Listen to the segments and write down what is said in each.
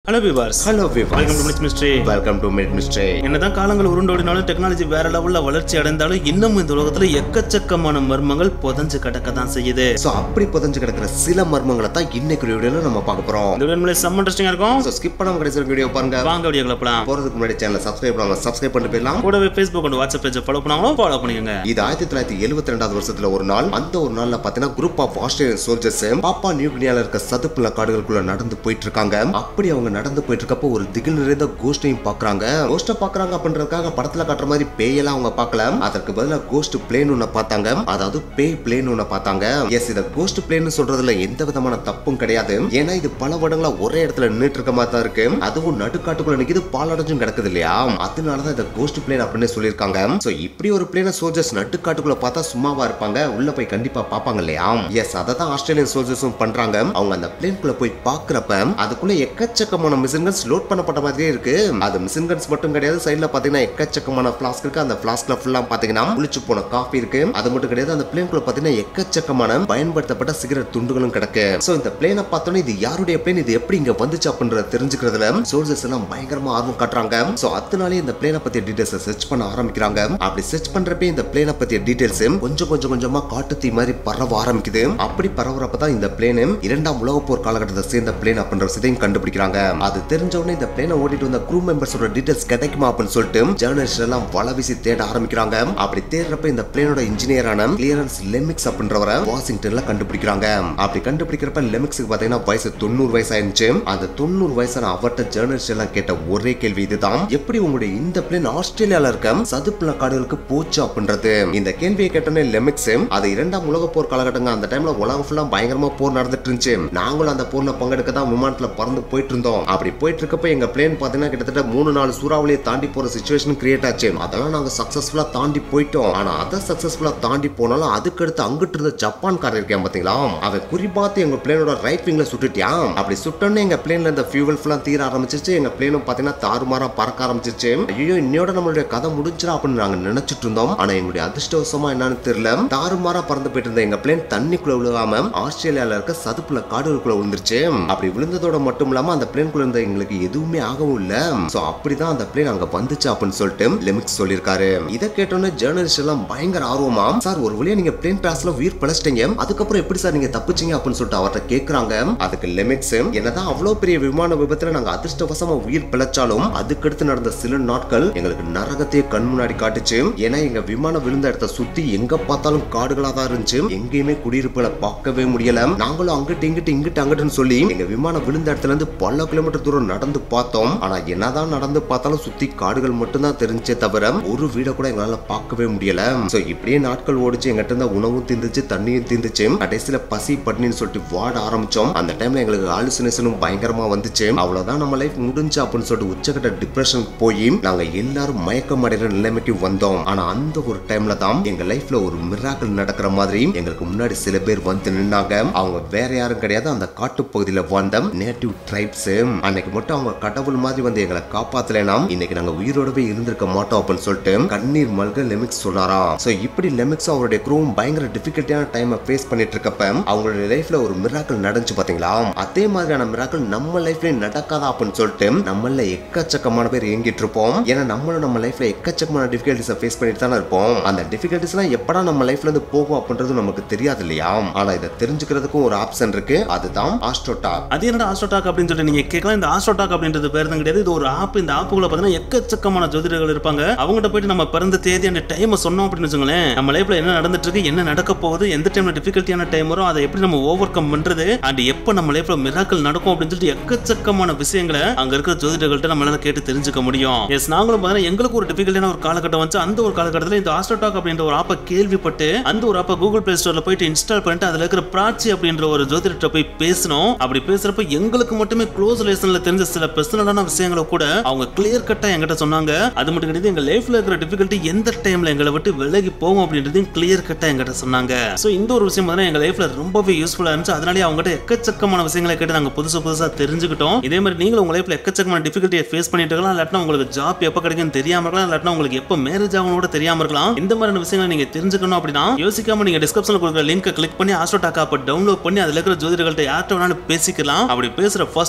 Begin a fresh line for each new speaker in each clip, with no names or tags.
hello viewers
hello
welcome to minutes mystery
welcome to mid mystery
என்னதான் காலங்கள் உருண்டோடினாலும் technology வேற லெவல்ல வளர்ச்சி அடைந்தாலும் இன்னும் இந்த உலகத்துல எக்கச்சக்கமான மர்மங்கள் புதஞ்சு கிடக்க தான் செய்யுது
சோ அப்படி புதஞ்சு கிடக்கிற சில மர்மங்களை தான் இன்னைக்கு வீடியோல நம்ம பார்க்க போறோம்
இந்த வீடியோ செம்ம இன்ட்ரெஸ்டிங்கா இருக்கும்
சோ ஸ்கிப் பண்ணாம கடைசி வீடியோ பாருங்க
வாங்க வீடியோ கிளப்பலாம்
போறதுக்கு முன்னாடி சேனலை சப்ஸ்கிரைப் பண்ணாம சப்ஸ்கிரைப் பண்ணிட்டு போயிடலாம்
கூடவே ஃபேஸ்புக் அண்ட் வாட்ஸ்அப் பேஜை ஃபாலோ பண்ணாலும் ஃபாலோ பண்ணிக்கோங்க
இது ஆயிரத்தி தொள்ளாயிரத்தி எழுபத்தி ரெண்டாவது வருஷத்துல ஒரு நாள் அந்த ஒரு நாள்ல பாத்தீங்கன்னா group of Australian soldiers Papua New கினியால இருக்க சதுப்புல காடுகளுக்குள்ள நடந்து போயிட்டு இருக்காங்க அப்படி அவங்க நடந்து போயிட்டு இருக்கப்போ ஒரு திகில் நிறைந்த கோஸ்டையும் பாக்குறாங்க கோஸ்ட பாக்குறாங்க அப்படின்றதுக்காக படத்துல காட்டுற மாதிரி பேயெல்லாம் அவங்க பார்க்கல அதற்கு பதிலா கோஸ்ட் பிளேன் ஒண்ணு பார்த்தாங்க அதாவது பேய் பிளேன் ஒண்ணு பார்த்தாங்க எஸ் இத கோஸ்ட் பிளேன் சொல்றதுல எந்த விதமான தப்பும் கிடையாது ஏன்னா இது பல வருடங்களா ஒரே இடத்துல நின்னுட்டு இருக்க மாதிரி தான் இருக்கு அதுவும் நடுக்காட்டுக்குள்ள நிக்குது பாலடைஞ்சும் கிடக்குது இல்லையா அதனாலதான் இத கோஸ்ட் பிளேன் அப்படின்னு சொல்லியிருக்காங்க சோ இப்படி ஒரு பிளேன சோல்ஜர்ஸ் நட்டுக்காட்டுக்குள்ள பார்த்தா சும்மாவா இருப்பாங்க உள்ள போய் கண்டிப்பா பாப்பாங்க இல்லையா எஸ் அதை தான் ஆஸ்திரேலியன் சோல்ஜர்ஸும் பண்றாங்க அவங்க அந்த பிளேன்குள்ள போய் பாக்குறப்ப அதுக்குள்ள எக்கச்சக்கமான மிஷின்கன்ஸ் லோட் பண்ணப்பட்ட மாதிரியே இருக்கு அது மிஷின்கன்ஸ் மட்டும் கிடையாது சைடுல பாத்தீங்கன்னா எக்கச்சக்கமான பிளாஸ்க் இருக்கு அந்த பிளாஸ்க்ல ஃபுல்லா பாத்தீங்கன்னா புளிச்சு போன காஃபி இருக்கு அது மட்டும் கிடையாது அந்த பிளேன்குள்ள பாத்தீங்கன்னா எக்கச்சக்கமான பயன்படுத்தப்பட்ட சிகரெட் துண்டுகளும் கிடக்கு சோ இந்த பிளேனை பார்த்தோன்னே இது யாருடைய பிளேன் இது எப்படி இங்க வந்துச்சு அப்படின்றத தெரிஞ்சுக்கிறதுல சோல்ஜர்ஸ் எல்லாம் பயங்கரமா ஆர்வம் காட்டுறாங்க சோ அதனாலே இந்த பிளேனை பத்திய டீடைல்ஸ் சர்ச் பண்ண ஆரம்பிக்கிறாங்க அப்படி சர்ச் பண்றப்ப இந்த பிளேனை பத்திய டீடைல்ஸ் கொஞ்சம் கொஞ்சம் கொஞ்சமா காட்டு தீ மாதிரி பரவ ஆரம்பிக்குது அப்படி பரவுறப்ப தான் இந்த பிளேன் இரண்டாம் உலக போர் காலகட்டத்தை சேர்ந்த பிளேன் அப்படின்ற விஷயத்தையும் கண்டுபிடிக்கிறாங்க அது தெரிஞ்ச உடனே இந்த பிளேனை ஓட்டிட்டு வந்த க்ரூ மெம்பர்ஸோட டீடைல்ஸ் கிடைக்குமா அப்படின்னு சொல்லிட்டு ஜேர்னலிஸ்ட் எல்லாம் வலை வீசி தேட ஆரம்பிக்கிறாங்க அப்படி தேடுறப்ப இந்த பிளேனோட இன்ஜினியரான கிளியரன்ஸ் லெமிக்ஸ் அப்படின்றவரை வாஷிங்டன்ல கண்டுபிடிக்கிறாங்க அப்படி கண்டுபிடிக்கிறப்ப லெமிக்ஸுக்கு பாத்தீங்கன்னா வயசு தொண்ணூறு வயசு ஆயிருந்துச்சு அந்த தொண்ணூறு வயசான அவர்கிட்ட ஜேர்னலிஸ்ட் எல்லாம் கேட்ட ஒரே கேள்வி இதுதான் எப்படி உங்களுடைய இந்த பிளேன் ஆஸ்திரேலியால இருக்க சதுப்புல காடுகளுக்கு போச்சு அப்படின்றது இந்த கேள்வியை கேட்டோன்னே லெமிக்ஸ் அது இரண்டாம் உலக போர் காலகட்டங்க அந்த டைம்ல உலகம் ஃபுல்லா பயங்கரமா போர் நடந்துட்டு இருந்துச்சு நாங்களும் அந்த போர்ல பங்கெடுக்க தான் விமானத்துல பறந்து போயிட்டு இருந்தோம் அப்படி போயிட்டு இருக்கப்ப எங்க பிளேன் பாத்தீங்கன்னா கிட்டத்தட்ட மூணு நாலு சூறாவளியை தாண்டி போற சுச்சுவேஷன் கிரியேட் ஆச்சு அதெல்லாம் நாங்க சக்சஸ்ஃபுல்லா தாண்டி போயிட்டோம் ஆனா அதை சக்சஸ்ஃபுல்லா தாண்டி போனாலும் அதுக்கடுத்து அங்கிட்டு இருந்த ஜப்பான்காரர் இருக்கேன் பாத்தீங்களா அவன் குறிப்பாத்து எங்க பிளேனோட ரைட் விங்ல சுட்டுட்டியான் அப்படி சுட்டோன்னே எங்க பிளேன்ல இந்த ஃபியூவல் ஃபுல்லா தீர ஆரம்பிச்சிருச்சு எங்க பிளேனும் பாத்தீங்கன்னா தாறுமாறா பறக்க ஆரம்பிச்சிருச்சு ஐயோ இன்னையோட நம்மளுடைய கதை முடிஞ்சிரா அப்படின்னு நாங்க நினைச்சிட்டு இருந்தோம் ஆனா எங்களுடைய அதிர்ஷ்டவசமா என்னன்னு தெரியல தாறுமாறா பறந்து போயிட்டு இருந்த எங்க பிளேன் தண்ணிக்குள்ள விழுகாம ஆஸ்திரேலியால இருக்க சதுப்புல காடுகளுக்குள்ள விழுந்துருச்சு அப்படி விழுந்ததோட மட்டும் இல்லாம அந்த பிளேன்குள்ள இருந்த எங்களுக்கு எதுவுமே ஆகவும் இல்ல சோ அப்படிதான் அந்த பிளேன் அங்க வந்துச்சு அப்படின்னு சொல்லிட்டு லெமிக்ஸ் சொல்லியிருக்காரு இதை கேட்டோன்னே ஜேர்னலிஸ்ட் எல்லாம் பயங்கர ஆர்வமா சார் ஒரு வழியா நீங்க பிளேன் கிராஸ்ல உயிர் பிழைச்சிட்டீங்க அதுக்கப்புறம் எப்படி சார் நீங்க தப்பிச்சீங்க அப்படின்னு சொல்லிட்டு அவர்கிட்ட கேக்குறாங்க அதுக்கு லெமிக்ஸ் என்னதான் அவ்வளவு பெரிய விமான விபத்துல நாங்க அதிர்ஷ்டவசமா உயிர் பிழைச்சாலும் அதுக்கடுத்து நடந்த சில நாட்கள் எங்களுக்கு நரகத்தையே கண் முன்னாடி காட்டுச்சு ஏன்னா எங்க விமானம் விழுந்த இடத்த சுத்தி எங்க பார்த்தாலும் காடுகளா தான் இருந்துச்சு எங்கேயுமே குடியிருப்புகளை பார்க்கவே முடியல நாங்களும் அங்கிட்டு இங்கிட்டு இங்கிட்டு அங்கிட்டுன்னு சொல்லி எங்க விமானம் விழுந்த இடத்துல இருந்து பல கிலோமீட்டர் தூரம் நடந்து பார்த்தோம் ஆனா என்னதான் நடந்து பார்த்தாலும் சுத்தி காடுகள் மட்டும்தான் தெரிஞ்சே தவிர ஒரு வீட கூட எங்களால பார்க்கவே முடியல சோ இப்படியே நாட்கள் ஓடிச்சு எங்கிட்ட இருந்த உணவும் தீந்துச்சு தண்ணியும் தீந்துச்சு கடைசியில பசி பட்னின்னு சொல்லிட்டு வாட ஆரம்பிச்சோம் அந்த டைம்ல எங்களுக்கு ஆலுசினேஷனும் பயங்கரமா வந்துச்சு அவ்வளவுதான் நம்ம லைஃப் முடிஞ்சு அப்படின்னு சொல்லிட்டு உச்சக்கட்ட டிப்ரெஷன் போய் நாங்க எல்லாரும் மயக்கம் அடைகிற நிலைமைக்கு வந்தோம் ஆனா அந்த ஒரு டைம்ல தான் எங்க லைஃப்ல ஒரு மிராக்கள் நடக்கிற மாதிரி எங்களுக்கு முன்னாடி சில பேர் வந்து நின்னாங்க அவங்க வேற யாரும் கிடையாது அந்த காட்டு பகுதியில வாழ்ந்த நேட்டிவ் ட்ரைப்ஸ் அன்னைக்கு மட்டும் அவங்க கடவுள் மாதிரி வந்து எங்களை காப்பாத்தலைனா இன்னைக்கு நாங்க உயிரோடவே இருந்திருக்க மாட்டோம் அப்படின்னு சொல்லிட்டு கண்ணீர் மல்க லெமிக்ஸ் சொன்னாராம் சோ இப்படி லெமிக்ஸ் அவருடைய குரூவும் பயங்கர டிஃபிகல்ட்டியான டைமை ஃபேஸ் பண்ணிட்டு இருக்கப்ப அவங்களுடைய லைஃப்ல ஒரு மிராக்கள் நடந்துச்சு பாத்தீங்களா அதே மாதிரியான மிராக்கள் நம்ம லைஃப்ல நடக்காதா அப்படின்னு சொல்லிட்டு நம்மள எக்கச்சக்கமான பேர் இயங்கிட்டு இருப்போம் ஏன்னா நம்மளும் நம்ம லைஃப்ல எக்கச்சக்கமான டிஃபிகல்ட்டிஸை ஃபேஸ் பண்ணிட்டு தானே இருப்போம் அந்த டிஃபிகல்ட்டிஸ்லாம் எப்படா நம்ம லைஃப்ல இருந்து போகும் அப்படின்றது நமக்கு தெரியாது இல்லையா ஆனா இதை தெரிஞ்சுக்கிறதுக்கும் ஒரு ஆப்ஷன் இருக்கு அதுதான் ஆஸ்ட்ரோடாக்
அது என்னடா ஆஸ்ட்ரோடாக் அப்படின்னு சொல்லிட்டு நீங்க கேட்கலாம் இந்த ஆஸ்ட்ரோடாக் அப்படின்றது பேர் தான் கிடையாது இது ஒரு ஆப் இந்த ஆப்புக்குள்ள பார்த்தீங்கன்னா எக்கச்சக்கமான ஜோதிடர்கள் இருப்பாங்க அவங்ககிட்ட போயிட்டு நம்ம பிறந்த தேதி அந்த டைமை சொன்னோம் அப்படின்னு வச்சுங்களேன் நம்ம லைஃப்ல என்ன நடந்துட்டு இருக்கு என்ன நடக்க போகுது எந்த டைம்ல டிஃபிகல்ட்டியான டைம் வரும் அதை எப்படி நம்ம ஓவர் கம் பண்றது அண்ட் எப்போ நம்ம லைஃப்ல மிராக்கள் நடக்கும் அப்படின்னு சொல்லிட்டு எக்கச்சக்கமான விஷயங்களை அங்க இருக்கிற ஜோதிடர்கள்ட்ட நம்மளால கேட்டு தெரிஞ்சுக்க முடியும் எஸ் நாங்களும் பார்த்தீங்கன்னா எங்களுக்கு ஒரு டிஃபிகல்ட்டான ஒரு காலகட்டம் வந்து அந்த ஒரு காலகட்டத்தில் இந்த ஆஸ்ட்ரோடாக் அப்படின்ற ஒரு ஆப்பை கேள்விப்பட்டு அந்த ஒரு ஆப்பை கூகுள் பிளே ஸ்டோர்ல போயிட்டு இன்ஸ்டால் பண்ணிட்டு அதுல இருக்கிற பிராச்சி அப்படின்ற ஒரு ஜோதிடத்தை போய் பேசணும் அப்படி பேசுறப்ப எங்களுக்கு மட்டுமே க்ளோஸ் ரிலேஷன்ல தெரிஞ்ச சில பர்சனலான விஷயங்களை கூட அவங்க கிளியர் கட்டா என்கிட்ட சொன்னாங்க அது மட்டும் கிடையாது எங்க லைஃப்ல இருக்கிற டிஃபிகல்ட்டி எந்த டைம்ல எங்களை விட்டு விலகி போகும் அப்படின்றதையும் கிளியர் கட்டா என்கிட்ட சொன்னாங்க சோ இந்த ஒரு விஷயம் பார்த்தீங்கன்னா எங்க லைஃப்ல ரொம்பவே யூஸ்ஃபுல்லா இருந்துச்சு அதனாலே அவங்ககிட்ட எக்கச்சக்கமான விஷயங்களை கேட்டு நாங்க புதுசு புதுசா தெரிஞ்சுக்கிட்டோம் இதே மாதிரி நீங்களும் உங்க லைஃப்ல எக்கச்சக்கமான டிஃபிகல்ட்டியை ஃபேஸ் பண்ணிட்டு இருக்கலாம் இல்லாட்டினா உங்களுக்கு ஜாப் எப்போ கிடைக்கும்னு தெரியாம இருக்கலாம் இல்லாட்டினா உங்களுக்கு எப்போ மேரேஜ் ஆகணும் கூட தெரியாம இருக்கலாம் இந்த மாதிரியான விஷயங்களை நீங்க தெரிஞ்சுக்கணும் அப்படின்னா யோசிக்காம நீங்க டிஸ்கிரிப்ஷன்ல கொடுக்குற லிங்கை கிளிக் பண்ணி ஆஸ்ட்ரோடாக் ஆப்பை டவுன்லோட் பண்ணி அதுல இருக்கிற ஜோதிடர்கள்ட்ட யார்கிட்ட வேணாலும் பேசிக்கலாம் அப்படி பேசுற ஃபர்ஸ்ட் சேட் பார்த்தீங்கன்னா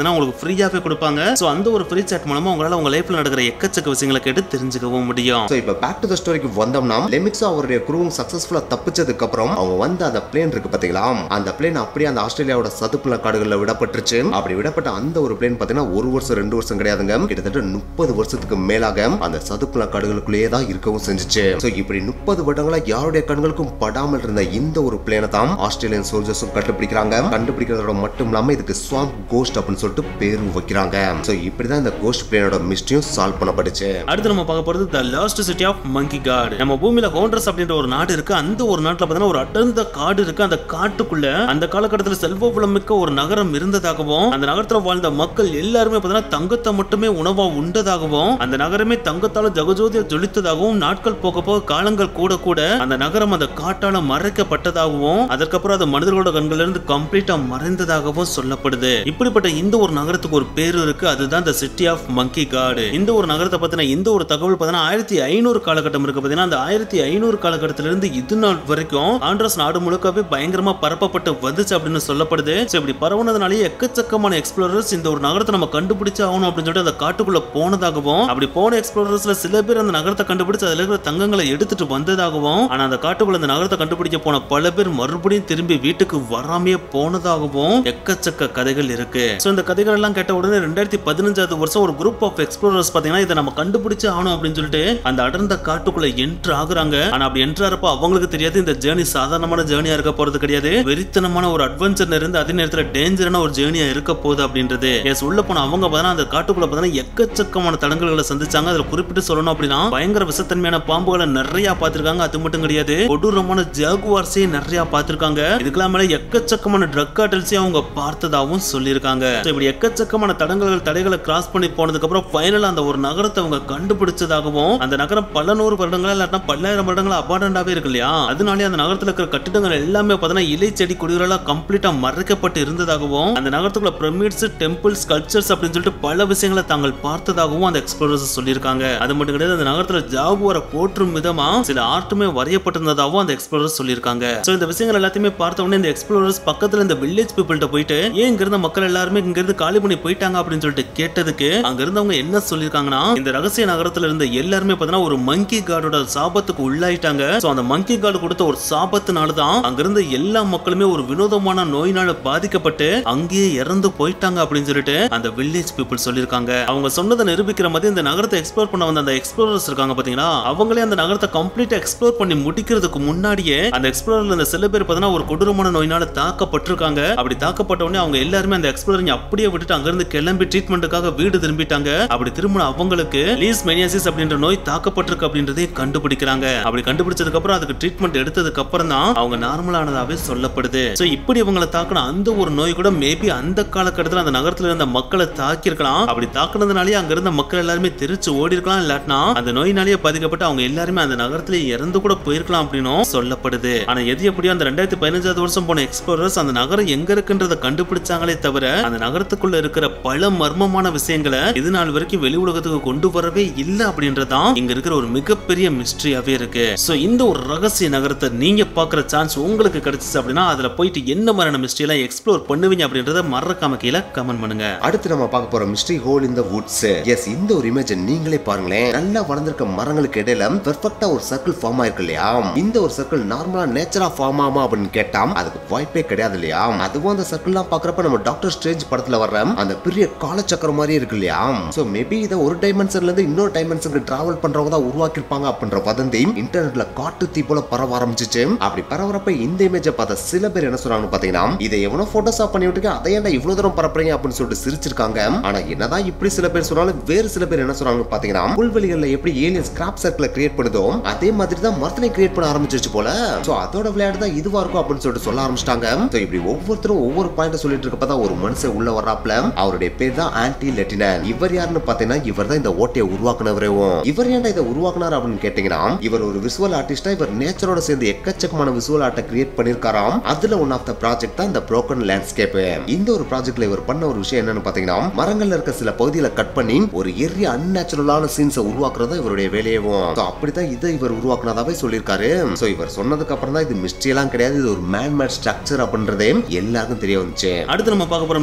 பார்த்தீங்கன்னா உங்களுக்கு ஃப்ரீயாவே கொடுப்பாங்க ஸோ அந்த ஒரு ஃப்ரீ சாட் மூலமா உங்களால உங்க லைஃப்ல நடக்கிற எக்கச்சக்க விஷயங்களை கேட்டு தெரிஞ்சுக்கவும் முடியும்
ஸோ இப்போ பேக் டு த ஸ்டோரிக்கு வந்தோம்னா லெமிக்ஸோ அவருடைய குரூவும் சக்ஸஸ்ஃபுல்லாக தப்பிச்சதுக்கு அப்புறம் அவங்க வந்து அந்த பிளேன் இருக்கு பாத்தீங்களா அந்த பிளேன் அப்படியே அந்த ஆஸ்திரேலியாவோட சதுப்புல காடுகளில் விடப்பட்டுருச்சு அப்படி விடப்பட்ட அந்த ஒரு பிளேன் பார்த்தீங்கன்னா ஒரு வருஷம் ரெண்டு வருஷம் கிடையாதுங்க கிட்டத்தட்ட முப்பது வருஷத்துக்கு மேலாக அந்த சதுப்புல காடுகளுக்குள்ளேயே தான் இருக்கவும் செஞ்சுச்சு ஸோ இப்படி முப்பது வருடங்களா யாருடைய கண்களுக்கும் படாமல் இருந்த இந்த ஒரு பிளேனை தான் ஆஸ்திரேலியன் சோல்ஜர்ஸும் கண்டுபிடிக்கிறாங்க கண்டுபிடிக்கிறதோட மட்டும் இல்லாம இதுக்கு ஸ்வாம்ப் கோஸ்ட் அப்படின்னு சொல்லிட்டு பேரும் வைக்கிறாங்க ஸோ இப்படிதான் இந்த கோஸ்ட் பிளேனோட மிஸ்டரியும் சால்வ் பண்ணப்பட்டுச்சு
அடுத்து நம்ம பார்க்க போறது the lost city of monkey காடு நம்ம பூமியில ஹோண்ட்ரஸ் அப்படின்ற ஒரு நாடு இருக்கு அந்த ஒரு நாட்டுல பார்த்தீங்கன்னா ஒரு அடர்ந்த காடு இருக்கு அந்த காட்டுக்குள்ள அந்த காலகட்டத்தில் செல்வ மிக்க ஒரு நகரம் இருந்ததாகவும் அந்த நகரத்துல வாழ்ந்த மக்கள் எல்லாருமே பார்த்தீங்கன்னா தங்கத்தை மட்டுமே உணவா உண்டதாகவும் அந்த நகரமே தங்கத்தால ஜகஜோதியா ஜொலித்ததாகவும் நாட்கள் போக போக காலங்கள் கூட கூட அந்த நகரம் அந்த காட்டால மறைக்கப்பட்டதாகவும் அதற்கப்புறம் அது மனிதர்களோட கண்கள்ல இருந்து கம்ப்ளீட்டா மறைந்ததாகவும் சொல்லப்படுது இப்படிப்பட்ட இந்த ஒரு நகரத்துக்கு ஒரு பேரு இருக்கு அதுதான் த சிட்டி ஆஃப் மங்கி காடு இந்த ஒரு நகரத்தை பத்தின இந்த ஒரு தகவல் பார்த்தீங்கன்னா ஆயிரத்தி ஐநூறு காலகட்டம் இருக்கு பார்த்தீங்கன்னா அந்த ஆயிரத்தி ஐநூறு காலகட்டத்திலிருந்து இது நாள் வரைக்கும் ஆண்ட்ரஸ் நாடு முழுக்கவே பயங்கரமா பரப்பப்பட்டு வந்துச்சு அப்படின்னு சொல்லப்படுது So, இப்படி பரவுனதுனாலே எக்கச்சக்கமான எக்ஸ்ப்ளோரர்ஸ் இந்த ஒரு நகரத்தை நம்ம கண்டுபிடிச்சு ஆகணும் அப்படின்னு சொல்லிட்டு அந்த காட்டுக்குள்ள போனதாகவும் அப்படி போன எக்ஸ்ப்ளோரர்ஸ்ல சில பேர் அந்த நகரத்தை கண்டுபிடிச்சு அதுல இருக்கிற தங்கங்களை எடுத்துட்டு வந்ததாகவும் ஆனா அந்த காட்டுக்குள்ள அந்த நகரத்தை கண்டுபிடிக்க போன பல பேர் மறுபடியும் திரும்பி வீட்டுக்கு வராமையே போனதாகவும் எக்கச்சக்க கதைகள் இருக்கு சோ இந்த கதைகள் எல்லாம் கேட்ட உடனே ரெண்டாயிரத்தி பதினஞ்சாவது வருஷம் ஒரு குரூப் ஆஃப் எக்ஸ்ப்ளோரர்ஸ் பாத்தீங்கன்னா இதை நம்ம கண்டுபிடிச்சு ஆகணும் அப்படின்னு சொல்லிட்டு அந்த அடர்ந்த காட்டுக்குள்ள என்ட்ரு ஆகுறாங்க ஆனா அப்படி என்ட்ரு ஆறப்ப அவங்களுக்கு தெரியாது இந்த ஜேர்னி சாதாரணமான ஜேர்னியா இருக்க போறது கிடையாது வெறித்தனமான ஒரு அட்வென்ச்சர் நிறைந்து அதே நேரத்துல டேஞ்சரான ஒரு ஜேர்னியா இருக்க போகுது அப்படின்றது எஸ் உள்ள போன அவங்க பார்த்தீங்கன்னா அந்த காட்டுக்குள்ள பார்த்தீங்கன்னா எக்கச்சக்கமான தடங்கல்களை சந்திச்சாங்க அதுல குறிப்பிட்டு சொல்லணும் அப்படின்னா பயங்கர விஷத்தன்மையான பாம்புகளை நிறைய பார்த்திருக்காங்க அது மட்டும் கிடையாது கொடூரமான ஜாகுவார்ஸே நிறைய பார்த்திருக்காங்க இதுக்கெல்லாம் மேல எக்கச்சக்கமான ட்ரக் காட்டல்ஸையும் அவங்க பார்த்ததாகவும் சொல்லியிருக்காங்க So, இப்படி எக்கச்சக்கமான தடங்கல்கள் தடைகளை கிராஸ் பண்ணி போனதுக்கு அப்புறம் ஃபைனலா அந்த ஒரு நகரத்தை அவங்க கண்டுபிடிச்சதாகவும் அந்த நகரம் பல நூறு வருடங்களா இல்லாட்டா பல்லாயிரம் வருடங்களா அபார்டண்டாவே இருக்கு இல்லையா அதனாலே அந்த நகரத்துல இருக்கிற கட்டிடங்கள் எல்லாமே பார்த்தீங்கன்னா இலை செடி கொடிகளெல்லாம் கம்ப்ளீட்டா மறைக்கப்பட்டு இருந்ததாகவும் அந்த நகரத்துக்குள்ள பிரமிட்ஸ் டெம்பிள்ஸ் கல்ச்சர்ஸ் அப்படின்னு சொல்லிட்டு பல விஷயங்களை தாங்கள் பார்த்ததாகவும் அந்த எக்ஸ்ப்ளோரர்ஸ் சொல்லியிருக்காங்க அது மட்டும் கிடையாது அந்த நகரத்துல ஜாகுவரை போற்றும் விதமா சில ஆர்ட்டுமே வரையப்பட்டிருந்ததாகவும் அந்த எக்ஸ்ப்ளோரர்ஸ் சொல்லியிருக்காங்க சோ இந்த விஷயங்கள் எல்லாத்தையுமே பார்த்த உடனே இந்த எக்ஸ்ப்ளோரர்ஸ் பக்கத்துல இந்த வில்லேஜ் பீப்புள்கிட்ட போயிட்டு ஏன் இங்க இருந்த மக்கள் எல்லாருமே இங்க இருந்து காலி பண்ணி போயிட்டாங்க அப்படின்னு சொல்லிட்டு கேட்டதுக்கு அங்க இருந்தவங்க என்ன சொல்லியிருக்காங்கன்னா இந்த ரகசிய நகரத்துல இருந்த எல்லாருமே பார்த்தீங்கன்னா ஒரு மங்கி காடோட சாபத்துக்கு உள்ளாயிட்டாங்க சோ அந்த மங்கி காடு கொடுத்த ஒரு சாபத்தினால தான் அங்க இருந்த எல்லா மக்களுமே ஒரு வினோதமான நோயினால பாதிக்கப்பட்டு அங்கேயே இறந்து போயிட்டாங்க அப்படின்னு சொல்லிட்டு அந்த வில்லேஜ் பீப்புள் சொல்லியிருக்காங்க அவங்க சொன்னதை நிரூபிக்கிற மாதிரி இந்த நகரத்தை எக்ஸ்ப்ளோர் பண்ண வந்த அந்த எக்ஸ்ப்ளோரர்ஸ் இருக்காங்க பாத்தீங்களா அவங்களே அந்த நகரத்தை கம்ப்ளீட்டா எக்ஸ்ப்ளோர் பண்ணி முடிக்கிறதுக்கு முன்னாடியே அந்த எக்ஸ்ப்ளோரர்ல இந்த சில பேர் பார்த்தீங்கன்னா ஒரு கொடூரமான நோயினால தாக்கப்பட்டிருக்காங்க அப்படி தாக்கப்பட்ட உடனே அவங்க எல்லாருமே அந்த எக்ஸ்ப்ளோரிங் அப்படியே விட்டுட்டு அங்க இருந்து கிளம்பி ட்ரீட்மெண்ட்டுக்காக வீடு திரும்பிட்டாங்க அப்படி திரும்பின அவங்களுக்கு லீஸ் மெனியாசிஸ் அப்படின்ற நோய் தாக்கப்பட்டிருக்கு அப்படின்றதே கண்டுபிடிக்கிறாங்க அப்படி கண்டுபிடிச்சதுக்கு அப்புறம் அதுக்கு ட்ரீட்மெண்ட் எடுத்ததுக்கு அப்புறம் தான் அவங்க நார்மலானதாவே சொல்லப்படுது சோ இப்படி இவங்களை தாக்கின அந்த ஒரு நோய் கூட மேபி அந்த காலகட்டத்தில் அந்த நகரத்துல இருந்த மக்களை தாக்கியிருக்கலாம் அப்படி தாக்குனதுனாலே அங்க இருந்த மக்கள் எல்லாருமே தெரிச்சு ஓடி இருக்கலாம் இல்லாட்டினா அந்த நோயினாலேயே பாதிக்கப்பட்டு அவங்க எல்லாருமே அந்த நகரத்திலே இறந்து கூட போயிருக்கலாம் அப்படின்னும் சொல்லப்படுது ஆனா எது எப்படியோ அந்த ரெண்டாயிரத்தி பதினஞ்சாவது வருஷம் போன எக்ஸ்ப்ளோரர்ஸ் அந்த நகரம் எங்க இருக்குன்றத கண்டுபிடிச்சாங்களே தவிர அந்த நகரத்துக்குள்ள இருக்கிற பல மர்மமான விஷயங்களை இது நாள் வரைக்கும் வெளி உலகத்துக்கு கொண்டு வரவே இல்லை அப்படின்றதான் இங்க இருக்கிற ஒரு மிகப்பெரிய மிஸ்ட்ரியாவே இருக்கு சோ இந்த ஒரு ரகசிய நகரத்தை நீங்க பாக்குற சான்ஸ் உங்களுக்கு கிடைச்சிச்சு அப்படின்னா அதுல போயிட்டு என்ன மாதிரியான மிஸ்ட்ரி எல்லாம் எக்ஸ்ப்ளோர் பண்ணுவீங்க அப்படின்றத மறக்காம கீழே கமெண்ட் பண்ணுங்க
அடுத்து நம்ம பார்க்க போற மிஸ்ட்ரி ஹோல் இந்த வுட்ஸ் எஸ் இந்த ஒரு இமேஜ் நீங்களே பாருங்களேன் நல்லா வளர்ந்திருக்க மரங்களுக்கு இடையில பெர்ஃபெக்ட்டா ஒரு சர்க்கிள் ஃபார்ம் ஆயிருக்கு இல்லையா இந்த ஒரு சர்க்கிள் நார்மலா நேச்சரா ஃபார்ம் ஆமா அப்படின்னு கேட்டா அதுக்கு வாய்ப்பே கிடையாது இல்லையா அதுவும் அந்த சர்க்கிள்லாம் பாக்குறப்ப நம்ம டாக்டர் ஸ்ட்ரேஞ்ச் படத்துல வர்ற அந்த பெரிய காலச்சக்கரம் மாதிரி இருக்கு இல்லையா சோ மேபி இதை ஒரு டைமென்ஷன்ல இருந்து இன்னொரு டைமென்ஷனுக்கு டிராவல் பண்றவங்க தான் உருவாக்கியிருப்பாங்க அப்படின்ற வதந்தி இன்டர்நெட்ல காட்டு தீ போல பரவ ஆரம்பிச்சிச்சு அப்படி பரவறப்ப இந்த இமேஜை பார்த்த சில பேர் என்ன சொல்றாங்கன்னு பாத்தீங்கன்னா இதை எவனோ போட்டோஷாப் பண்ணி விட்டுருக்க அதை ஏன்டா இவ்வளவு தூரம் பரப்புறீங்க அப்படின்னு சொல்லிட்டு சிரிச்சிருக்காங்க ஆனா என்னதான் இப்படி சில பேர் சொன்னாலும் வேறு சில பேர் என்ன சொல்றாங்கன்னு பாத்தீங்கன்னா புல்வெளிகள்ல எப்படி ஏலியன் ஸ்கிராப் சர்க்கிளை கிரியேட் பண்ணுதோ அதே மாதிரி தான் மரத்தினை கிரியேட் பண்ண ஆரம்பிச்சிருச்சு போல சோ அதோட விளையாட்டு தான் இதுவா இருக்கும் அப்படின்னு சொல்லிட்டு சொல்ல ஆரம்பிச்சிட்டாங்க சோ இப்படி ஒவ்வொருத்தரும் ஒவ்வொரு பாயிண்ட் சொல்லிட்டு இருக்கப்ப தான் ஒரு மனுஷன் உள்ள வர்றாப்ல அவருடைய பேர் தான் ஆன்டி லெட்டினன் இவர் யாருன்னு பாத்தீங்கன்னா இவர் தான் இந்த ஓட்டையை உருவாக்குனவரேவும் இவர் ஏன்டா இதை உருவாக்குனார் அப்படின்னு கேட்டீங்கன்னா இவர் ஒரு விசுவல் ஆர்டிஸ்டா இவர் நேச்சரோட சேர்ந்து எக்கச்சக்கமான விசுவல் ஆர்ட்டை கிரியேட் பண்ணிருக்காராம் அதுல ஒன் ஆஃப் த ப்ராஜெக்ட் தான் இந்த broken லேண்ட்ஸ்கேப் இந்த ஒரு ப்ராஜெக்ட்ல இவர் பண்ண ஒரு விஷயம் என்னன்னு பாத்தீங்கன்னா மரங்கள்ல இருக்க சில பகுதிகளை கட் பண்ணி ஒரு எரிய அன்நேச்சுரலான சீன்ஸை உருவாக்குறது தான் இவருடைய வேலையவும் So, அப்படித்தான் இதை இவர் உருவாக்குனதாவே சொல்லியிருக்காரு சோ இவர் சொன்னதுக்கு அப்புறம் தான் இது மிஸ்ட்ரி எல்லாம் கிடையாது இது ஒரு மேன் மேட் ஸ்ட்ரக்சர் அப்படின்றதே எல்லாருக்கும் தெரிய வந்துச்சு
அடுத்து நம்ம பார்க்க போற மிஸ்ட்ரி